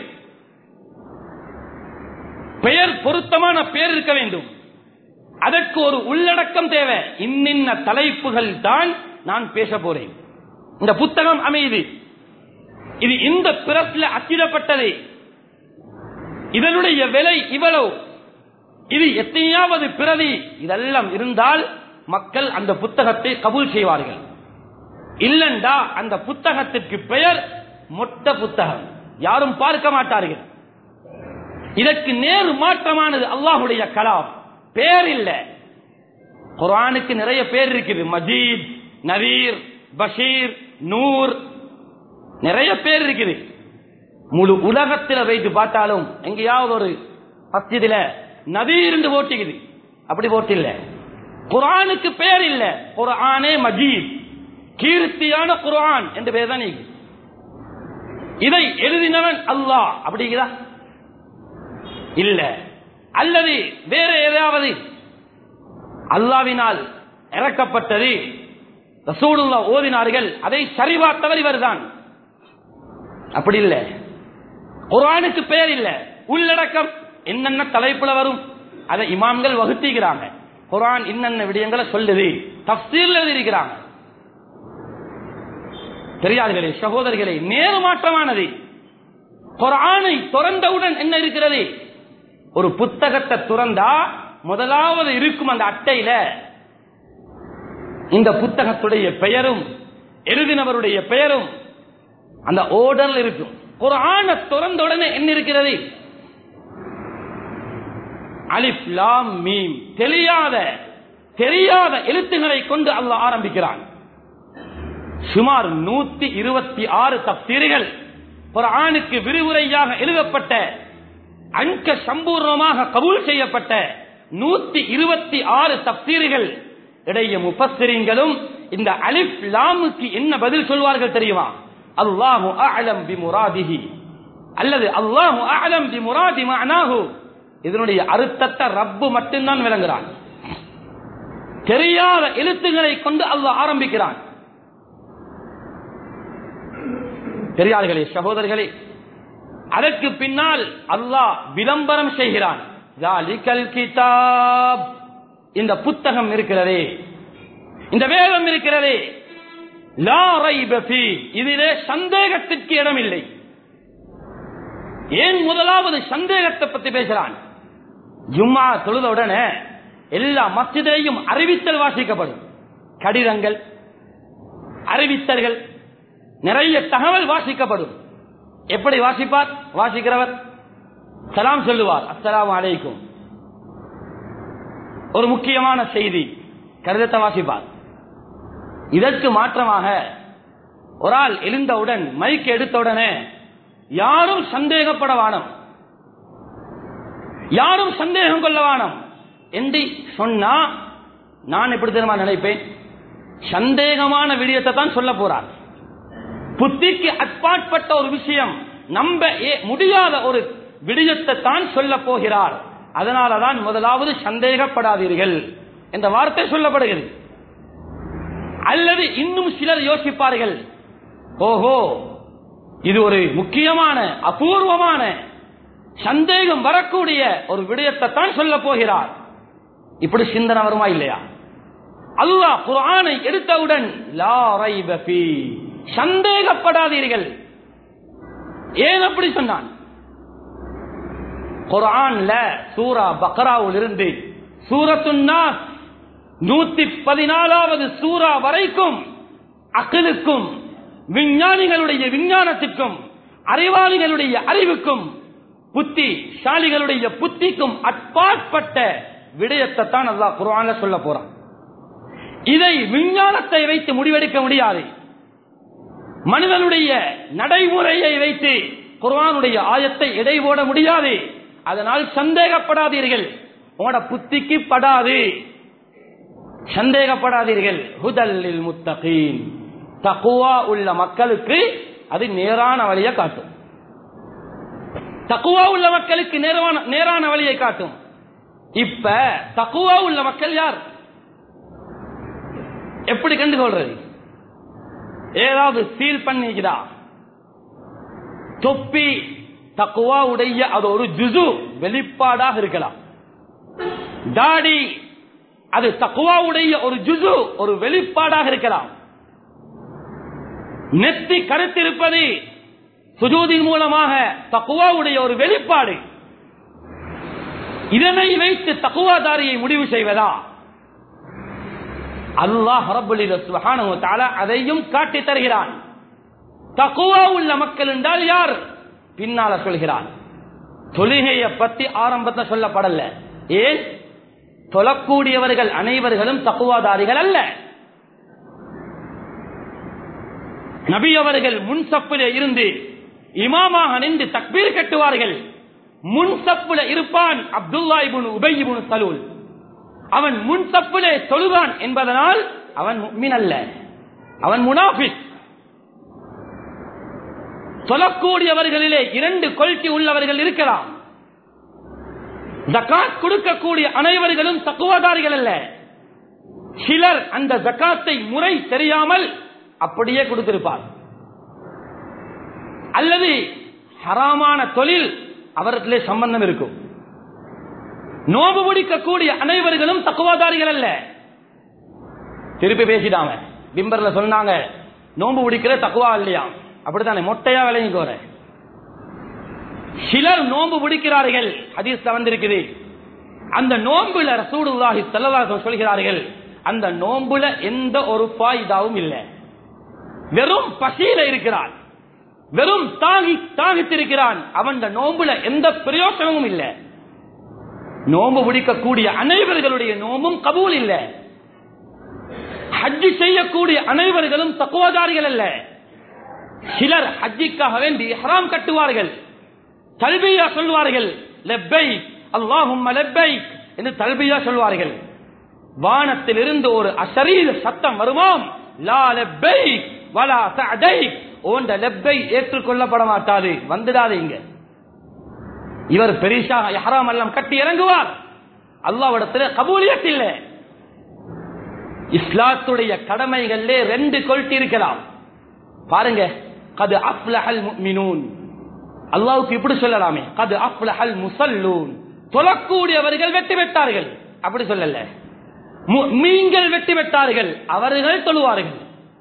பெயர் பொருத்தமான பெயர் இருக்க வேண்டும் அதற்கு ஒரு உள்ளடக்கம் தேவை இன்னின்ன தலைப்புகள் தான் நான் பேச போறேன் இந்த புத்தகம் அமையுது இது இந்த பிரஸ்ல அச்சிடப்பட்டது இதனுடைய விலை இவ்வளவு இது எத்தனையாவது பிரதி இதெல்லாம் இருந்தால் மக்கள் அந்த புத்தகத்தை கபூல் செய்வார்கள் இல்லண்டா அந்த புத்தகத்திற்கு பெயர் மொட்ட புத்தகம் யாரும் பார்க்க மாட்டார்கள் இதற்கு நேர் மாற்றமானது அல்லாஹுடைய கலாம் பேர் இல்ல குர்ஆனுக்கு நிறைய பேர் இருக்குது மஜீத் நவீர் பஷீர் நூர் நிறைய பேர் இருக்குது முழு உலகத்தில் வைத்து பார்த்தாலும் எங்கேயாவது ஒரு மஸ்ஜிதில நவீர் என்று போட்டிக்குது அப்படி போட்டில்ல குர்ஆனுக்கு பேர் இல்ல குர்ஆனே மஜீத் கீர்த்தியான குர்ஆன் என்று பேர் தான் இருக்கு. இதை எழுதினவன் அல்லாஹ் அப்படிங்கிறா இல்ல அல்லது வேற ஏதாவது அல்லாவினால் இறக்கப்பட்டது ரசூலுல்லா ஓதினார்கள் அதை சரிபார்த்தவர் இவர்தான் அப்படி இல்ல குர்ஆனுக்கு பெயர் இல்ல உள்ளடக்கம் என்னென்ன தலைப்புல வரும் அதை இமாம்கள் வகுத்திக்கிறாங்க குர்ஆன் இன்னென்ன விடயங்களை சொல்லுது தப்சீல் எழுதியிருக்கிறாங்க பெரியார்களே சகோதரர்களே நேர்மாற்றமானது குர்ஆனை திறந்தவுடன் என்ன இருக்கிறது ஒரு புத்தகத்தை துறந்தா முதலாவது இருக்கும் அந்த அட்டையில இந்த புத்தகத்துடைய பெயரும் எழுதினவருடைய பெயரும் அந்த ஓர்டர்ல இருக்கும் குர்ஆனை திறந்த உடனே என்ன இருக்கிறது அலிஃப் லாம் மீம் தெரியாத தெரியாத எழுத்துக்களை கொண்டு அல்லாஹ் ஆரம்பிக்கிறான் சுமார் நூத்தி இருபத்தி ஆறு தப்சீர்கள் குர்ஆனுக்கு விரிவுரையாக எழுதப்பட்ட அங்க சம்பூர்ணமாக கபூல் செய்யப்பட்ட நூத்தி இருபத்தி ஆறு தப்சீர்கள் இடையே முப்பத்திரிங்களும் இந்த அலிஃப் லாமுக்கு என்ன பதில் சொல்வார்கள் தெரியுமா அல்லாஹு அஅலம் பி முராதிஹி அல்லது அல்லாஹு அஅலம் பி முராதி மஅனாஹு இதனுடைய அர்த்தத்தை ரப்பு மட்டும்தான் விளங்குறான் தெரியாத எழுத்துக்களை கொண்டு அல்லாஹ் ஆரம்பிக்கிறான் பெரியார்களே சகோதரர்களே அதற்கு பின்னால் அல்லாஹ் விளம்பரம் செய்கிறான் ஜாலிகல் கிதாப் இந்த புத்தகம் இருக்கிறதே இந்த வேதம் இருக்கிறதே லா ரைப ஃபீ. இதிலே சந்தேகத்திற்கு இடமில்லை ஏன் முதலாவது சந்தேகத்தை பத்தி பேசுறான் ஜும்மா தொழுத உடனே எல்லா மத்தியிலையும் அறிவித்தல் வாசிக்கப்படும் கடிதங்கள் அறிவித்தல்கள் நிறைய தகவல் வாசிக்கப்படும் எப்படி வாசிப்பார் வாசிக்கிறவர் சலாம் சொல்லுவார் அஸ்ஸலாமு அலைக்கும் ஒரு முக்கியமான செய்தி கடிதத்தை வாசிப்பார் இதற்கு மாற்றமாக ஒரு ஆள் எழுந்தவுடன் மைக் எடுத்தவுடனே யாரும் சந்தேகப்பட வானம் யாரும் சந்தேகம் கொள்ள வானம் என்று சொன்னா நான் எப்படி தெரியுமா நினைப்பேன் சந்தேகமான விடயத்தை தான் சொல்ல போறார் புத்திக்கு அப்பாற்பட்ட ஒரு விஷயம் நம்ப ஏ- முடியாத ஒரு விடயத்தை தான் சொல்ல போகிறார் அதனாலதான் முதலாவது சந்தேகப்படாதீர்கள் என்ற வார்த்தை சொல்லப்படுகிறது அல்லது இன்னும் சிலர் யோசிப்பார்கள் ஓஹோ இது ஒரு முக்கியமான அபூர்வமான சந்தேகம் வரக்கூடிய ஒரு விடயத்தை தான் சொல்ல போகிறார் இப்படி சிந்தனை வருமா இல்லையா அல்லாஹ் குர்ஆனை எடுத்தவுடன் லா ரைப ஃபீ. சந்தேகப்படாதீர்கள் ஏன் அப்படி சொன்னான் குர்ஆன்ல சூரா பக்ராவில் இருந்து சூரத்துன்னாஸ் நூத்தி பதினாலாவது சூரா வரைக்கும் அக்கலுக்கும் விஞ்ஞானிகளுடைய விஞ்ஞானத்திற்கும் அறிவாளிகளுடைய அறிவுக்கும் புத்திசாலிகளுடைய புத்திக்கும் அப்பாற்பட்ட விடயத்தை தான் அல்லாஹ் குர்ஆன்ல சொல்ல போறான் இதை விஞ்ஞானத்தை வைத்து முடிவெடுக்க முடியாது மனிதனுடைய நடைமுறையை வைத்து குர்ஆனுடைய ஆயத்தை எடை போட முடியாது அதனால் சந்தேகப்படாதீர்கள் உங்களோட புத்திக்கு படாது சந்தேகப்படாதீர்கள் ஹுதல்லில் முத்தகீன் தக்குவா உள்ள மக்களுக்கு அது நேரான வழியை காட்டும் தக்குவா உள்ள மக்களுக்கு நேரான நேரான வழியை காட்டும் இப்ப தக்குவா உள்ள மக்கள் யார் எப்படி கண்டுகொள்றது ஏதாவது சீல் பண்ணிக்கிறா தொப்பி தக்குவா உடைய அது ஒரு ஜுசு வெளிப்பாடாக இருக்கலாம் தாடி அது தக்குவாவுடைய ஒரு ஜுசு ஒரு வெளிப்பாடாக இருக்கலாம் நெத்தி கருத்திருப்பது சுஜூதின் மூலமாக தக்குவாவுடைய ஒரு வெளிப்பாடு இதனை வைத்து தக்குவாதாரியை முடிவு செய்வதா அல்லாஹ் ரபுல் சுபஹானஹு வ தஆலா அதையும் காட்டி தருகிறான் தக்குவா உள்ள மக்கள் என்றால் யார் பின்னால சொல்கிறான் தொழுகையை பத்தி ஆரம்பத்தில் சொல்லப்படல ஏன் தொழக்கூடியவர்கள் அனைவர்களும் தக்குவாதாரிகள் அல்ல நபி அவர்கள் முன்சப்பிலே இருந்து இமாமாக நின்று தக்பீர் கட்டுவார்கள் முன்சப்புல இருப்பான் அப்துல்லா இபுன் உபை இபுன் சலூல் அவன் முன்சப்பிலே தொழுவான் என்பதனால் அவன் முஃமின் அல்ல அவன் முனாஃபிக் சொல்லக்கூடியவர்களிலே இரண்டு கொள்கை உள்ளவர்கள் இருக்கலாம் ஜக்காத் கொடுக்கக்கூடிய அனைவர்களும் தக்குவாதாரிகள் அல்ல சிலர் அந்த ஜக்காத்தை முறை தெரியாமல் அப்படியே கொடுத்திருப்பார் அல்லது ஹராமான தொழில் அவர்களிலே சம்பந்தம் இருக்கும் நோம்பு பிடிக்கக்கூடிய அனைவர்களும் தக்குவாதாரிகள் அல்ல திருப்பி பேசிட்டாங்க பிம்பர்ல சொன்னாங்க நோம்பு பிடிக்கிற தக்குவா இல்லையா அப்படித்தானே மொட்டையா விளங்கிக்கோற சிலர் நோன்பு பிடிக்கிறார்கள் ஹதீஸ்ல வந்திருக்குது அந்த நோன்புல ரசூலுல்லாஹி ஸல்லல்லாஹு சொல்கிறார்கள் அந்த நோன்புல எந்த ஒரு ஃபாயிதாவும் இல்லை வெறும் பசியில இருக்கிறான் வெறும் தாகி தாகித்திருக்கிறான் அவன் நோன்புல எந்த பிரயோசனமும் இல்லை நோன்பு பிடிக்கக்கூடிய அனைவர்களுடைய நோம்பும் கபூல் இல்லை ஹஜ்ஜி செய்யக்கூடிய அனைவர்களும் தக்குவாதாரிகள் அல்ல சிலர் ஹஜ்ஜிக்காக வேண்டி ஹராம் கட்டுவார்கள் தல்பியா சொல்வார்கள் லெப்பை அல்லாஹும் லெப்பை என்று தல்பியா சொல்வார்கள் வானத்தில் இருந்து ஒரு அசரீர சத்தம் வருமாம் லா லெப்பை வலா சஅதை ஓண்ட லெப்பை ஏற்றுக்கொள்ளப்பட மாட்டாது வந்துடாது இங்க இவர் பெரிசாக ஹராம் எல்லாம் கட்டி இறங்குவார் அல்லாவிடத்தில் கபூலியத் இல்லை இஸ்லாத்துடைய கடமைகளிலே ரெண்டு கொள்கை இருக்கலாம் பாருங்க கது அப்லஹல் முஃமினூன் அல்லாவுக்கு இப்படி சொல்லலாமே அது அப்லஹல் முசல்லூன் தொழக்கூடியவர்கள் வெற்றி பெற்றார்கள் அப்படி சொல்லல மீன்கள் வெற்றி பெற்றார்கள் அவர்கள் தொழுவார்கள்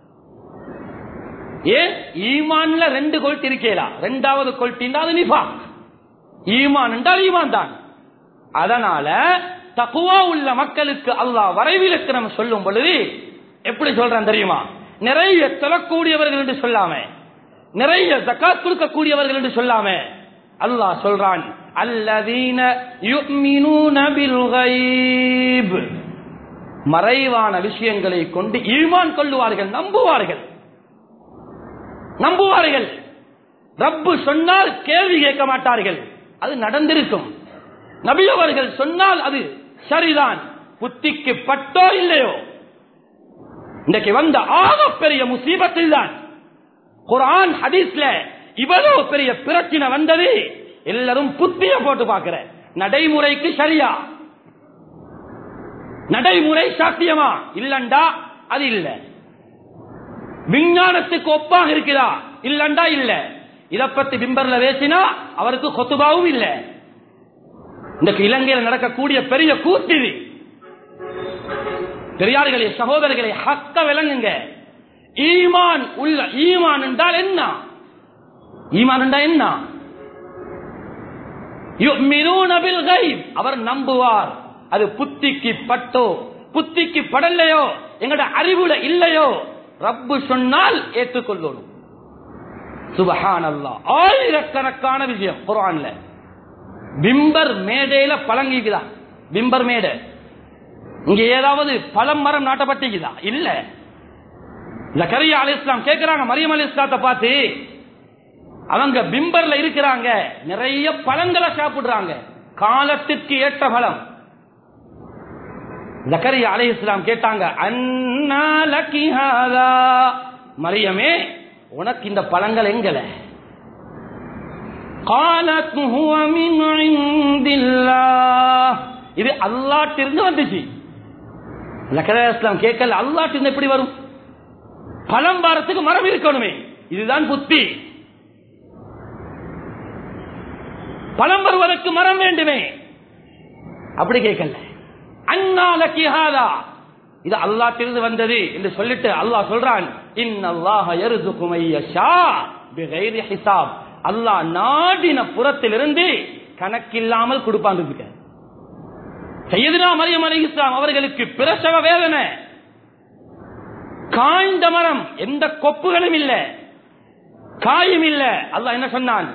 ஏன் ஈமான்ல ரெண்டு கொல்ட் இருக்கேலா ரெண்டாவது கொல்ட் அது நிஃபா ஈமான் என்றால் ஈமான் தான் அதனால தக்குவா உள்ள மக்களுக்கு அல்லாஹ் வரைவிலக்கணம் சொல்லும் பொழுது எப்படி சொல்றான் தெரியுமா நிறைய தொழக்கூடியவர்கள் என்று சொல்லாம நிறைய ஜக்காத் கொடுக்கக்கூடியவர்கள் என்று சொல்லாம அல்லாஹ் சொல்றான் அல்லதீன யுமினூன பில் கைப் மறைவான விஷயங்களை கொண்டு ஈமான் கொள்ளுவார்கள் நம்புவார்கள் நம்புவார்கள் ரப்பு சொன்னால் கேள்வி கேட்க மாட்டார்கள் அது நடந்திருக்கும் நபி அவர்கள் சொன்னால் அது சரிதான் புத்திக்கு பட்டோ இல்லையோ இன்றைக்கு வந்த ஆக பெரிய முசீபத்தில் தான் குரான் ஹதீஸ்ல இவ்வளவு பெரிய பிரச்சனை வந்தது எல்லாரும் புத்திய போட்டு பார்க்கிற நடைமுறைக்கு சரியா நடைமுறை சாத்தியமா இல்லண்டா அது இல்ல விஞ்ஞானத்துக்கு ஒப்பாக இருக்குதா இல்லண்டா இல்ல இத பத்தி பிம்பர்ல பேசினா அவருக்கு கொத்துபாவும் இல்ல இந்த இலங்கையில் நடக்கக்கூடிய பெரிய கூத்து இது பெரியார்களே சகோதரர்களே ஹக்க விளங்குங்க ஈமான் உள்ள ஈமான் என்றால் என்ன ஈமான் என்றால் என்ன அவர் நம்புவார் அது புத்திக்கு பட்டோ புத்திக்கு படலையோ எங்கட அறிவுல இல்லையோ ரப்பு சொன்னால் ஏற்றுக்கொள்ளணும் சுபஹான் அல்லா ஆயிரக்கணக்கான விஷயம் குரான்ல பிம்பர் மேடையில பழங்கிக்குதா பிம்பர் மேடை இங்க ஏதாவது பழம் மரம் நாட்டப்பட்டிக்குதா இல்ல ஜக்கரியா அலி இஸ்லாம் கேட்கிறாங்க மரியம் அலி இஸ்லாத்தை பார்த்து அவங்க பிம்பர்ல இருக்கிறாங்க நிறைய பழங்களை சாப்பிடுறாங்க காலத்திற்கு ஏற்ற பழம் ஜக்கரியா அலி இஸ்லாம் கேட்டாங்க அண்ணா மரியமே உனக்கு இந்த பழங்கள் எங்கல இது அல்லாட்டிருந்து வந்துச்சு ஜக்கரியா கேட்கல அல்லாட்டிருந்து எப்படி வரும் பழம் வாரத்துக்கு மரம் இருக்கணுமே இதுதான் புத்தி பழம் வருவதற்கு மரம் வேண்டுமே அப்படி கேட்கல அண்ணால கிஹாதா இது அல்லாட்டிலிருந்து வந்தது என்று சொல்லிட்டு அல்லாஹ் சொல்றான் இன்னல்லாஹ யர்சுகு மையஷா பிகைரி ஹிசாப் அல்லாஹ் நாடின புறத்திலிருந்து கணக்கில்லாமல் கொடுப்பான் இருக்க சையதுனா மரியம் அலி இஸ்லாம் அவர்களுக்கு பிரசவ வேதனை காய்ந்த மரம் எந்த கொப்புகளும் இல்ல காயும் இல்ல அல்லாஹ் என்ன சொன்னான்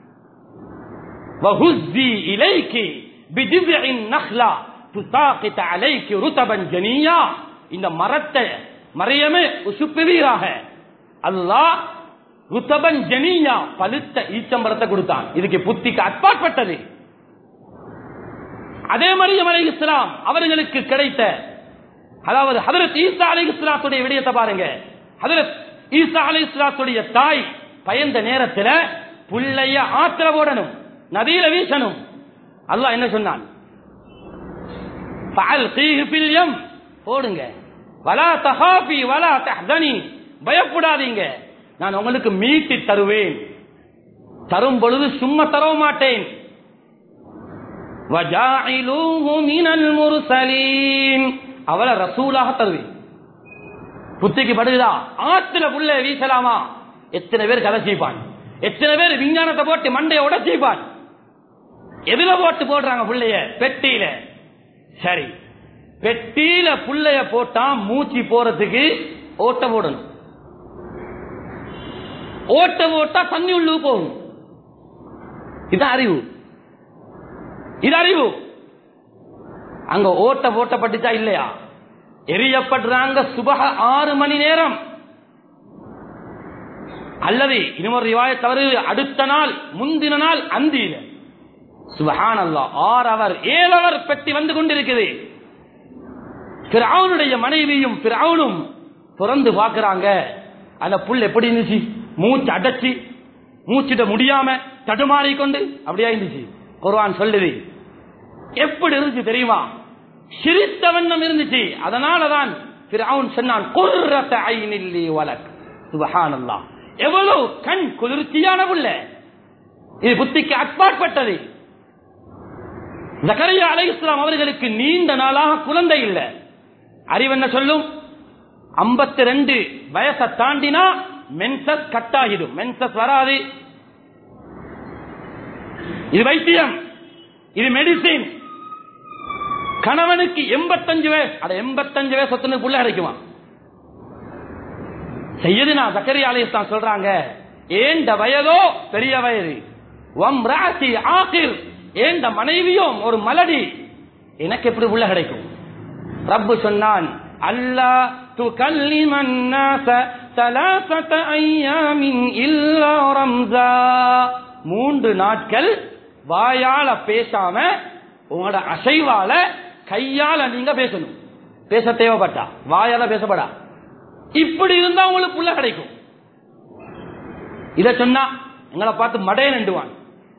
وهزي إليك بجذع النخلة تساقط عليك رطبا جنيا இந்த மரத்தை மறையமே உசுப்புவீராக அல்லாஹ் ருத்தபன் ஜனியா பழுத்த ஈச்சம்பரத்தை கொடுத்தான் இதுக்கு புத்திக்கு அப்பாற்பட்டது அதே மரியம் அலை இஸ்லாம் அவர்களுக்கு கிடைத்த அதாவது ஹதரத் ஈசா அலை இஸ்லாத்துடைய விடயத்தை பாருங்க ஹதரத் ஈசா அலை இஸ்லாத்துடைய தாய் பயந்த நேரத்தில் புள்ளைய ஆத்திர போடணும் நதியில வீசணும் அல்லாஹ் என்ன சொன்னான் போடுங்க வலா தஹாபி வலா தஹ்தனி பயப்படாதீங்க நான் உங்களுக்கு மீட்டி தருவேன் தரும் பொழுது சும்மா தர மாட்டேன் அவளை ரசூலாக தருவேன் புத்திக்கு படுகிறா ஆத்துல புள்ள வீசலாமா எத்தனை பேர் கதை செய்ப்பான் எத்தனை பேர் விஞ்ஞானத்தை போட்டு மண்டைய உடச்சிப்பான் எதுல போட்டு போடுறாங்க புள்ளைய பெட்டியில சரி பெட்டியில புள்ளைய போட்டா மூச்சு போறதுக்கு ஓட்ட போடணும் ஓட்ட போட்டா தண்ணி உள்ளு போகும் இது அறிவு இது அறிவு அங்க ஓட்ட போட்டப்பட்டுச்சா இல்லையா எரியப்படுறாங்க சுபக ஆறு மணி நேரம் அல்லது இன்னொரு ரிவாய தவறு அடுத்த நாள் முந்தின நாள் அந்தியில சுபஹான் அல்லா ஆறு அவர் ஏழு அவர் பெட்டி வந்து கொண்டிருக்குது பிறவுனுடைய மனைவியும் பிறவுனும் திறந்து பார்க்கிறாங்க அந்த புல் எப்படி இருந்துச்சு மூச்சு அடைச்சி மூச்சிட முடியாம தடுமாறி கொண்டு அப்படியே இருந்துச்சு குர்வான் சொல்லுது எப்படி இருந்துச்சு தெரியுமா சிரித்த வண்ணம் இருந்துச்சு அதனாலதான் பிறவுன் சொன்னான் குர்ரத்த ஐநில்லி வலக் சுபஹான் அல்லா எவ்வளவு கண் குளிர்ச்சியான புள்ள இது புத்திக்கு அட்பாட்பட்டது ஜக்கரியா அலை இஸ்லாம் அவர்களுக்கு நீண்ட நாளாக குழந்தை இல்லை அறிவு என்ன சொல்லும் ஐம்பத்தி ரெண்டு வயசை தாண்டினா மென்சஸ் கட்டாகிடும் மென்சஸ் வராது இது வைத்தியம் இது மெடிசின் கணவனுக்கு எண்பத்தஞ்சு வயசு அட எண்பத்தஞ்சு வயசு ஒருத்தனுக்கு புள்ள கிடைக்குமா செய்யதுனா சக்கரியா அலையஸ்தான் சொல்றாங்க ஏண்ட வயதோ பெரிய வயது வம் ராசி ஆகிர் ஏண்ட மனைவியும் ஒரு மலடி எனக்கு எப்படி உள்ள கிடைக்கும் ரப்பு சொன்னான் அல்லா تكلم الناس ثلاثة أيام إلا رمزا மூன்று நாட்கள் வாயால பேசாம உங்களோட அசைவால கையால நீங்க பேசணும் பேச தேவைப்பட்டா வாயால பேசப்படா இப்படி இருந்தா உங்களுக்கு புள்ள கிடைக்கும் இத சொன்னா எங்களை பார்த்து மடைய நண்டுவான்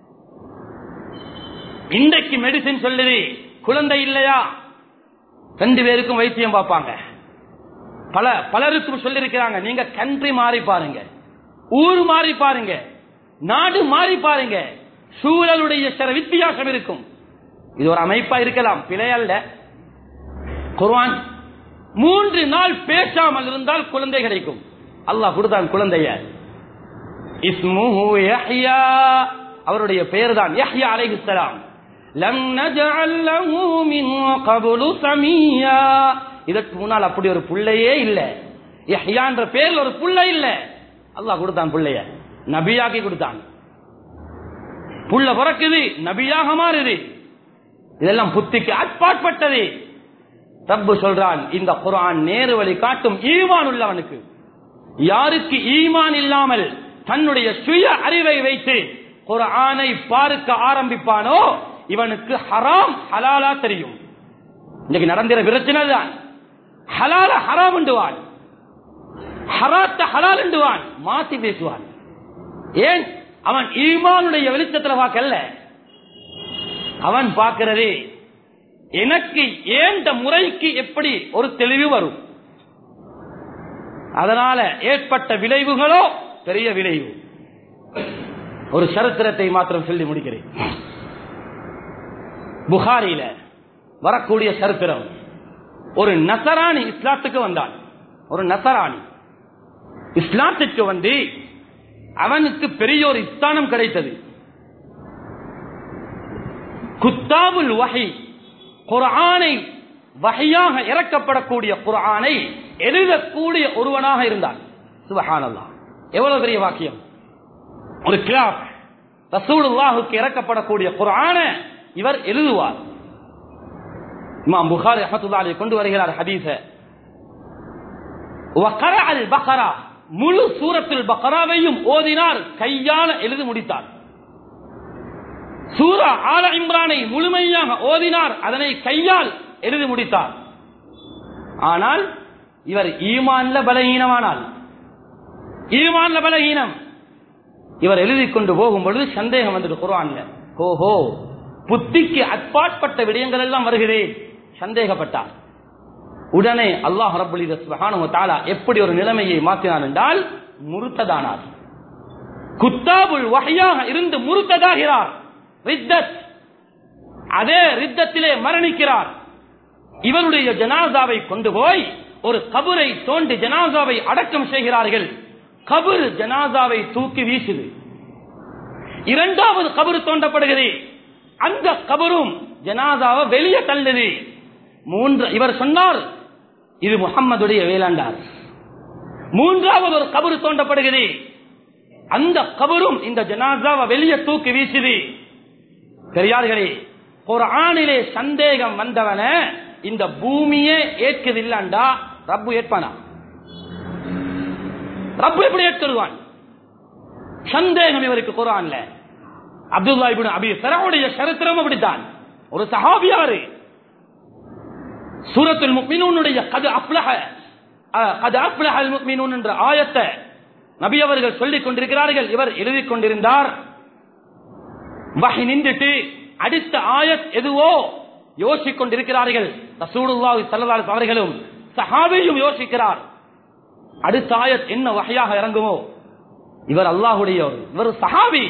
இன்றைக்கு மெடிசின் சொல்லுது குழந்தை இல்லையா ரெண்டு பேருக்கும் வைத்தியம் பார்ப்பாங்க பல பலருக்கும் சொல்லிருக்கிறாங்க நீங்க கண்ட்ரி மாறி பாருங்க ஊர் மாறி பாருங்க நாடு மாறி பாருங்க சூழலுடைய சில வித்தியாசம் இருக்கும் இது ஒரு அமைப்பா இருக்கலாம் பிழை அல்ல குர்ஆன் மூன்று நாள் பேசாமல் இருந்தால் குழந்தை கிடைக்கும் அல்லாஹ் கொடுத்தான் குழந்தைய இஸ்முஹு யஹ்யா அவருடைய பெயர் தான் யஹ்யா அலைஹிஸ்ஸலாம் லம் நஜஅல் லஹு மின் கப்லு சமியா இதற்கு முன்னால் அப்படி ஒரு புள்ளையே இல்ல யஹ்யான்ற பேர்ல ஒரு புள்ள இல்ல அல்லாஹ் கொடுத்தான் புள்ளைய நபியாக்கி கொடுத்தான் புள்ள பிறக்குது நபியாக மாறுது இதெல்லாம் புத்திக்கு அட்பாட்பட்டது ரப்பு சொல்றான் இந்த குர்ஆன் நேரு வழி காட்டும் ஈமான் உள்ளவனுக்கு யாருக்கு ஈமான் இல்லாமல் தன்னுடைய சுய அறிவை வைத்து குர்ஆனை பார்க்க ஆரம்பிப்பானோ இவனுக்கு ஹராம் ஹலாலா தெரியும் இன்னைக்கு நடந்திர பிரச்சனை தான் ஹலால ஹராம் என்றுவான் ஹராத்த ஹலால் என்றுவான் மாத்தி பேசுவான் ஏன் அவன் ஈமானுடைய வெளிச்சத்துல பார்க்கல அவன் பார்க்கிறது எனக்கு ஏந்த முறைக்கு எப்படி ஒரு தெளிவு வரும் அதனால ஏற்பட்ட விளைவுகளோ பெரிய விளைவு ஒரு சரித்திரத்தை மாத்திரம் சொல்லி முடிக்கிறேன் புகாரியில வரக்கூடிய சரித்திரம் ஒரு நசராணி இஸ்லாத்துக்கு வந்தான் ஒரு நசராணி இஸ்லாத்துக்கு வந்து அவனுக்கு பெரிய ஒரு ஸ்தானம் கிடைத்தது குத்தாபுல் வகை குர்ஆனை வகையாக இறக்கப்படக்கூடிய குர்ஆனை எழுதக்கூடிய ஒருவனாக இருந்தான் சுபஹானல்லா எவ்வளவு பெரிய வாக்கியம் ஒரு கிளாப் ரசூலுல்லாஹுக்கு இறக்கப்படக்கூடிய குர்ஆன இவர் எழுதுவார் இமாம் புகாரி ரஹமத்துல்லாஹி அலைஹி கொண்டு வருகிறார் ஹதீஸ வகரா அல் பக்ரா முழு சூரத்தில் பக்ராவையும் ஓதினார் கையால எழுதி முடித்தார் சூரா ஆல இம்ரானை முழுமையாக ஓதினார் அதனை கையால் எழுதி முடித்தார் ஆனால் இவர் ஈமான்ல பலகீனமானால் ஈமான்ல பலகீனம் இவர் எழுதி கொண்டு போகும் பொழுது சந்தேகம் வந்துட்டு குர்ஆன்ல ஓஹோ புத்திக்கு அப்பாற்பட்ட விடயங்கள் எல்லாம் வருகிறேன் சந்தேகப்பட்டார் உடனே அல்லாஹ் ரபுல் சுபஹானஹு தஆலா எப்படி ஒரு நிலைமையை மாற்றினார் என்றால் முருத்ததானார் குத்தாபுல் வஹையாக இருந்து முருத்ததாகிறார் ரித்தத் அதே ரித்தத்திலே மரணிக்கிறார் இவருடைய ஜனாசாவை கொண்டு போய் ஒரு கபரை தோண்டி ஜனாசாவை அடக்கம் செய்கிறார்கள் கபர் ஜனாசாவை தூக்கி வீசுது இரண்டாவது கபரு தோண்டப்படுகிறது அந்த கபரும் ஜனாசாவை வெளியே தள்ளுது மூன்று இவர் சொன்னார் இது முகம்மதுடைய வேளாண்டார் மூன்றாவது ஒரு கபரு தோண்டப்படுகிறது அந்த கபரும் இந்த ஜனாசாவை வெளியே தூக்கி வீசுது பெரியார்களே குர்ஆனிலே சந்தேகம் வந்தவன இந்த பூமியே ஏற்குது இல்லண்டா ரப்பு ஏற்பானா ரப்பு எப்படி ஏற்றுவான் சந்தேகம் இவருக்கு குரான்ல அப்துல்லா இப்னு அபி சரவுடைய சரித்திரம் அப்படித்தான் ஒரு சஹாபியாரு சூரத்துல் முக்மினூனுடைய கது அப்லஹ கது அப்லஹ அல் முக்மினூன் என்ற ஆயத்தை நபி அவர்கள் சொல்லிக் கொண்டிருக்கிறார்கள் இவர் எழுதிக் கொண்டிருந்தார் வகை நின்றுட்டு அடுத்த ஆயத் எதுவோ யோசிக் கொண்டிருக்கிறார்கள் ரசூலுல்லாஹி ஸல்லல்லாஹு அலைஹி அவர்களும் சஹாபியும் யோசிக்கிறார் அடுத்த ஆயத் என்ன வகையாக இறங்குமோ இவர் அல்லாஹுடைய இவர் சஹாபி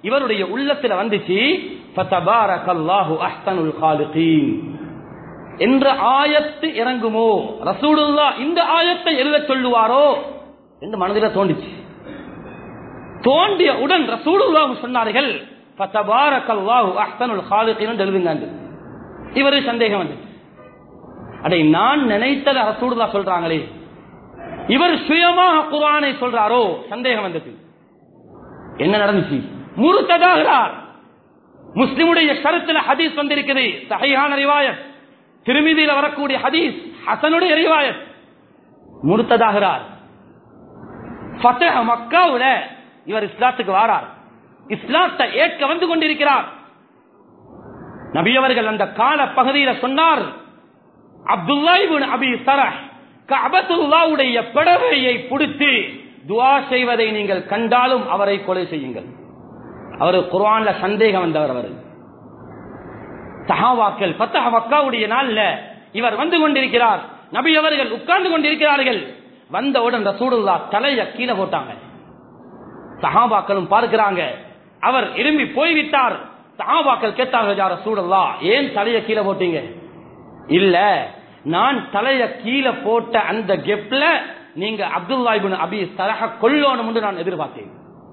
இவருடைய உள்ளத்துல வந்துச்சு ஃபதபாரகல்லாஹு அஹ்சனுல் காலிகீன் என்ற ஆயத்து இறங்குமோ ரசூலுல்லா இந்த ஆயத்தை எழுத சொல்லுவாரோ என்று மனதில் தோண்டிச்சு தோண்டிய உடன் ரசூலுல்லாஹ் சொன்னார்கள் ஃபதபாரகல்லாஹு அஹ்சனுல் காலிகீன் எழுதுங்க இவரு சந்தேகம் வந்துச்சு அடே நான் நினைத்தத ரசூலுல்லா சொல்றாங்களே இவர் சுயமாக குர்ஆனை சொல்றாரோ சந்தேகம் வந்தது என்ன நடந்துச்சு முறுத்ததாகிறார் முஸ்லிமுடைய கருத்துல ஹதீஸ் வந்திருக்குது சஹீஹான ரிவாயத் திருமிதியில வரக்கூடிய ஹதீஸ் ஹசனுடைய ரிவாயத் முறுத்ததாகிறார் ஃபத்ஹ் மக்காவுல இவர் இஸ்லாத்துக்கு வாரார் இஸ்லாத்தை ஏற்க வந்து கொண்டிருக்கிறார் நபி அவர்கள் அந்த கால பகுதியில சொன்னார் அப்துல்லா இப்னு அபி சரஹ் கஅபத்துல்லாவுடைய படவையை பிடித்து துஆ செய்வதை நீங்கள் கண்டாலும் அவரை கொலை செய்யுங்கள் அவர் குர்ஆன்ல சந்தேகம் வந்தவர் அவர் சஹாபாக்கள் பத்தஹ மக்காவுடைய நாள்ல இவர் வந்து கொண்டிருக்கிறார் நபி அவர்கள் உட்கார்ந்து கொண்டிருக்கிறார்கள் வந்தவுடன் ரசூலுல்லா தலைய கீழே போட்டாங்க சஹாபாக்களும் பார்க்கிறாங்க அவர் எழும்பி போய்விட்டார் சஹாபாக்கள் கேட்டார்கள் யார் ரசூலுல்லா ஏன் தலைய கீழே போட்டீங்க இல்ல நான் தலைய கீழே போட்ட அந்த கெப்ல நீங்க அப்துல்லா இப்னு அபி சரஹ கொல்லணும் என்று நான் எதிர்பார்த்தேன்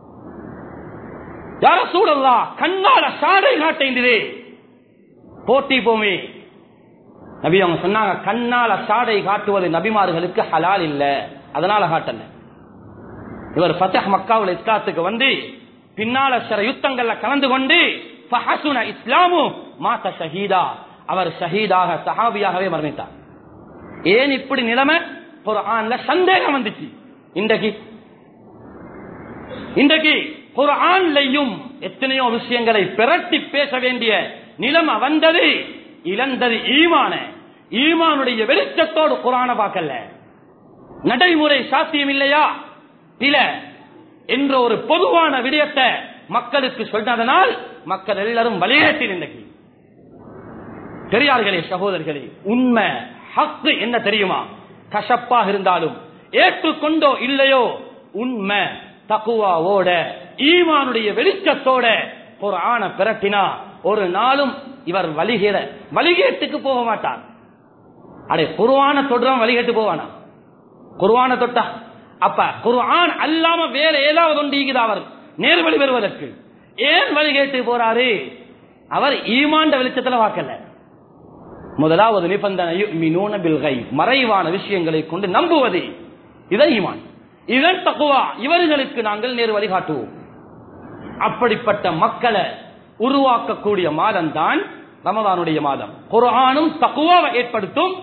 யார சூழல்லா கண்ணால சாடை காட்டேந்தது போட்டி போமே நபி அவங்க சொன்னாங்க கண்ணால சாடை காட்டுவது நபிமார்களுக்கு ஹலால் இல்ல அதனால காட்டல இவர் ஃபத்தஹ் மக்காவுல இஸ்லாத்துக்கு வந்து பின்னால சில யுத்தங்கள்ல கலந்து கொண்டு ஃபஹசுன இஸ்லாமு மாத்த ஷஹீதா அவர் ஷஹீதாக சஹாபியாகவே மரணித்தார் ஏன் இப்படி நிலைமை குர்ஆன்ல சந்தேகம் வந்துச்சு இன்றைக்கு இன்றைக்கு குர்ஆன்லையும் எத்தனையோ விஷயங்களை பிரட்டி பேச வேண்டிய நிலைமை வந்தது இழந்தது ஈமான ஈமானுடைய வெளிச்சத்தோடு குரான பார்க்கல நடைமுறை சாத்தியம் இல்லையா பில என்ற ஒரு பொதுவான விடயத்தை மக்களுக்கு சொன்னதனால் மக்கள் எல்லாரும் வழியேற்றில் இன்றைக்கு பெரியார்களே சகோதரர்களே உண்மை ஹக்கு என்ன தெரியுமா கசப்பாக இருந்தாலும் ஏற்றுக்கொண்டோ இல்லையோ உண்மை தக்குவாவோட ஈமானுடைய வெளிச்சத்தோட ஒரு ஆணை பிரட்டினா ஒரு நாளும் இவர் வழிகேட வழிகேட்டுக்கு போக மாட்டார் அடே குருவான தொடுறவன் வழிகேட்டு போவானா குருவான தொட்டா அப்ப குர்ஆன் அல்லாம வேற ஏதாவது ஒன்று ஈகுதா அவர் நேர்வழி பெறுவதற்கு ஏன் வழிகேட்டு போறாரு அவர் ஈமாண்ட வெளிச்சத்துல வாக்கல முதலாவது நிபந்தனை யுமினூன பில் கைப். மறைவான விஷயங்களை கொண்டு நம்புவது இதை ஈமான் இதன் தக்குவா இவர்களுக்கு நாங்கள் நேர் வழிகாட்டுவோம் அப்படிப்பட்ட மக்களை உருவாக்கக்கூடிய மாதம் தான் ரமதானுடைய மாதம் குர்ஆனும் தக்குவாவை ஏற்படுத்தும்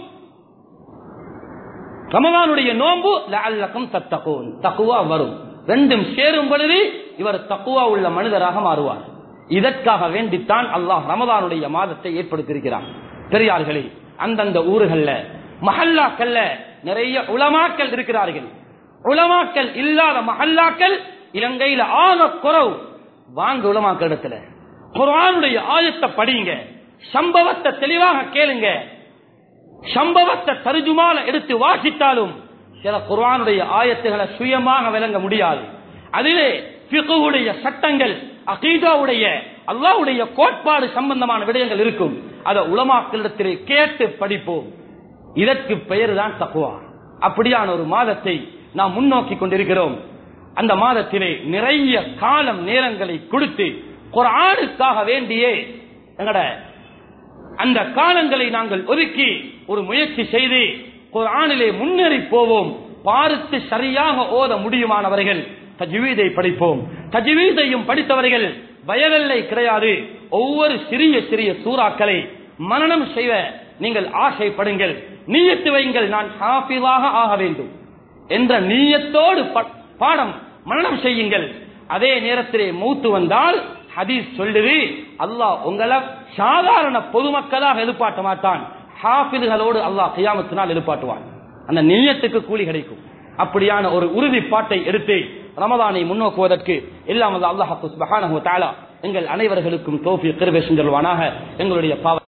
ரமதானுடைய நோன்பு லஅல்லக்கும் தத்தகூன் தக்குவா வரும் ரெண்டும் சேரும் பொழுது இவர் தக்குவா உள்ள மனிதராக மாறுவார் இதற்காக வேண்டித்தான் அல்லாஹ் ரமதானுடைய மாதத்தை ஏற்படுத்தியிருக்கிறான் பெரியார்களே அந்தந்த ஊர்கள்ல மஹல்லாக்கள்ல நிறைய உலமாக்கள் இருக்கிறார்கள் உலமாக்கள் இல்லாத மஹல்லாக்கள் இலங்கையில ஆக குறவு வாங்க உலமாக்கள் இடத்துல குர்ஆனுடைய ஆயத்தை படிங்க சம்பவத்தை தெளிவாக கேளுங்க சம்பவத்தை தருஜுமால எடுத்து வாசித்தாலும் சில குர்ஆனுடைய ஆயத்துகளை சுயமாக விளங்க முடியாது அதிலே பிகுடைய சட்டங்கள் அகீதாவுடைய அல்லாஹ்வுடைய கோட்பாடு சம்பந்தமான விடயங்கள் இருக்கும் அதை உலமாக்களிடத்திலே கேட்டு படிப்போம் இதற்கு பெயர் தான் தக்குவா அப்படியான ஒரு மாதத்தை நாம் முன்னோக்கி கொண்டிருக்கிறோம் அந்த மாதத்திலே நிறைய காலம் நேரங்களை கொடுத்து குர்ஆனுக்காக வேண்டியே எங்கட அந்த காலங்களை நாங்கள் ஒதுக்கி ஒரு முயற்சி செய்து குர்ஆனிலே முன்னேறி போவோம் பார்த்து சரியாக ஓத முடியுமானவர்கள் தஜ்வீதை படிப்போம் தஜ்வீதையும் படித்தவர்கள் வயதெல்லை கிடையாது ஒவ்வொரு சிறிய சிறிய சூறாக்களை மனனம் செய்வ நீங்கள் ஆசைப்படுங்கள் நீயத்து வைங்கள் நான் ஹாஃபிலாக ஆக வேண்டும் என்ற நீயத்தோடு ப- பாடம் மனனம் செய்யுங்கள் அதே நேரத்திலே மூத்து வந்தால் ஹதீஸ் சொல்லுது அல்லாஹ் உங்களை சாதாரண பொதுமக்களாக எதிர்பார்க்க மாட்டான் ஹாஃபிதுகளோடு அல்லாஹ் கியாமத்தினால் எதிர்பார்ட்டுவான் அந்த நீயத்துக்கு கூலி கிடைக்கும் அப்படியான ஒரு உறுதிப்பாட்டை எடுத்து ரமதானை முன்னோக்குவதற்கு எல்லாம் அல்லாஹ் சுப்ஹானஹு வ தஆலா எங்கள் அனைவர்களுக்கும் தோஃபி கிருபை செஞ்சல்வானாக எங்களுடைய பாவ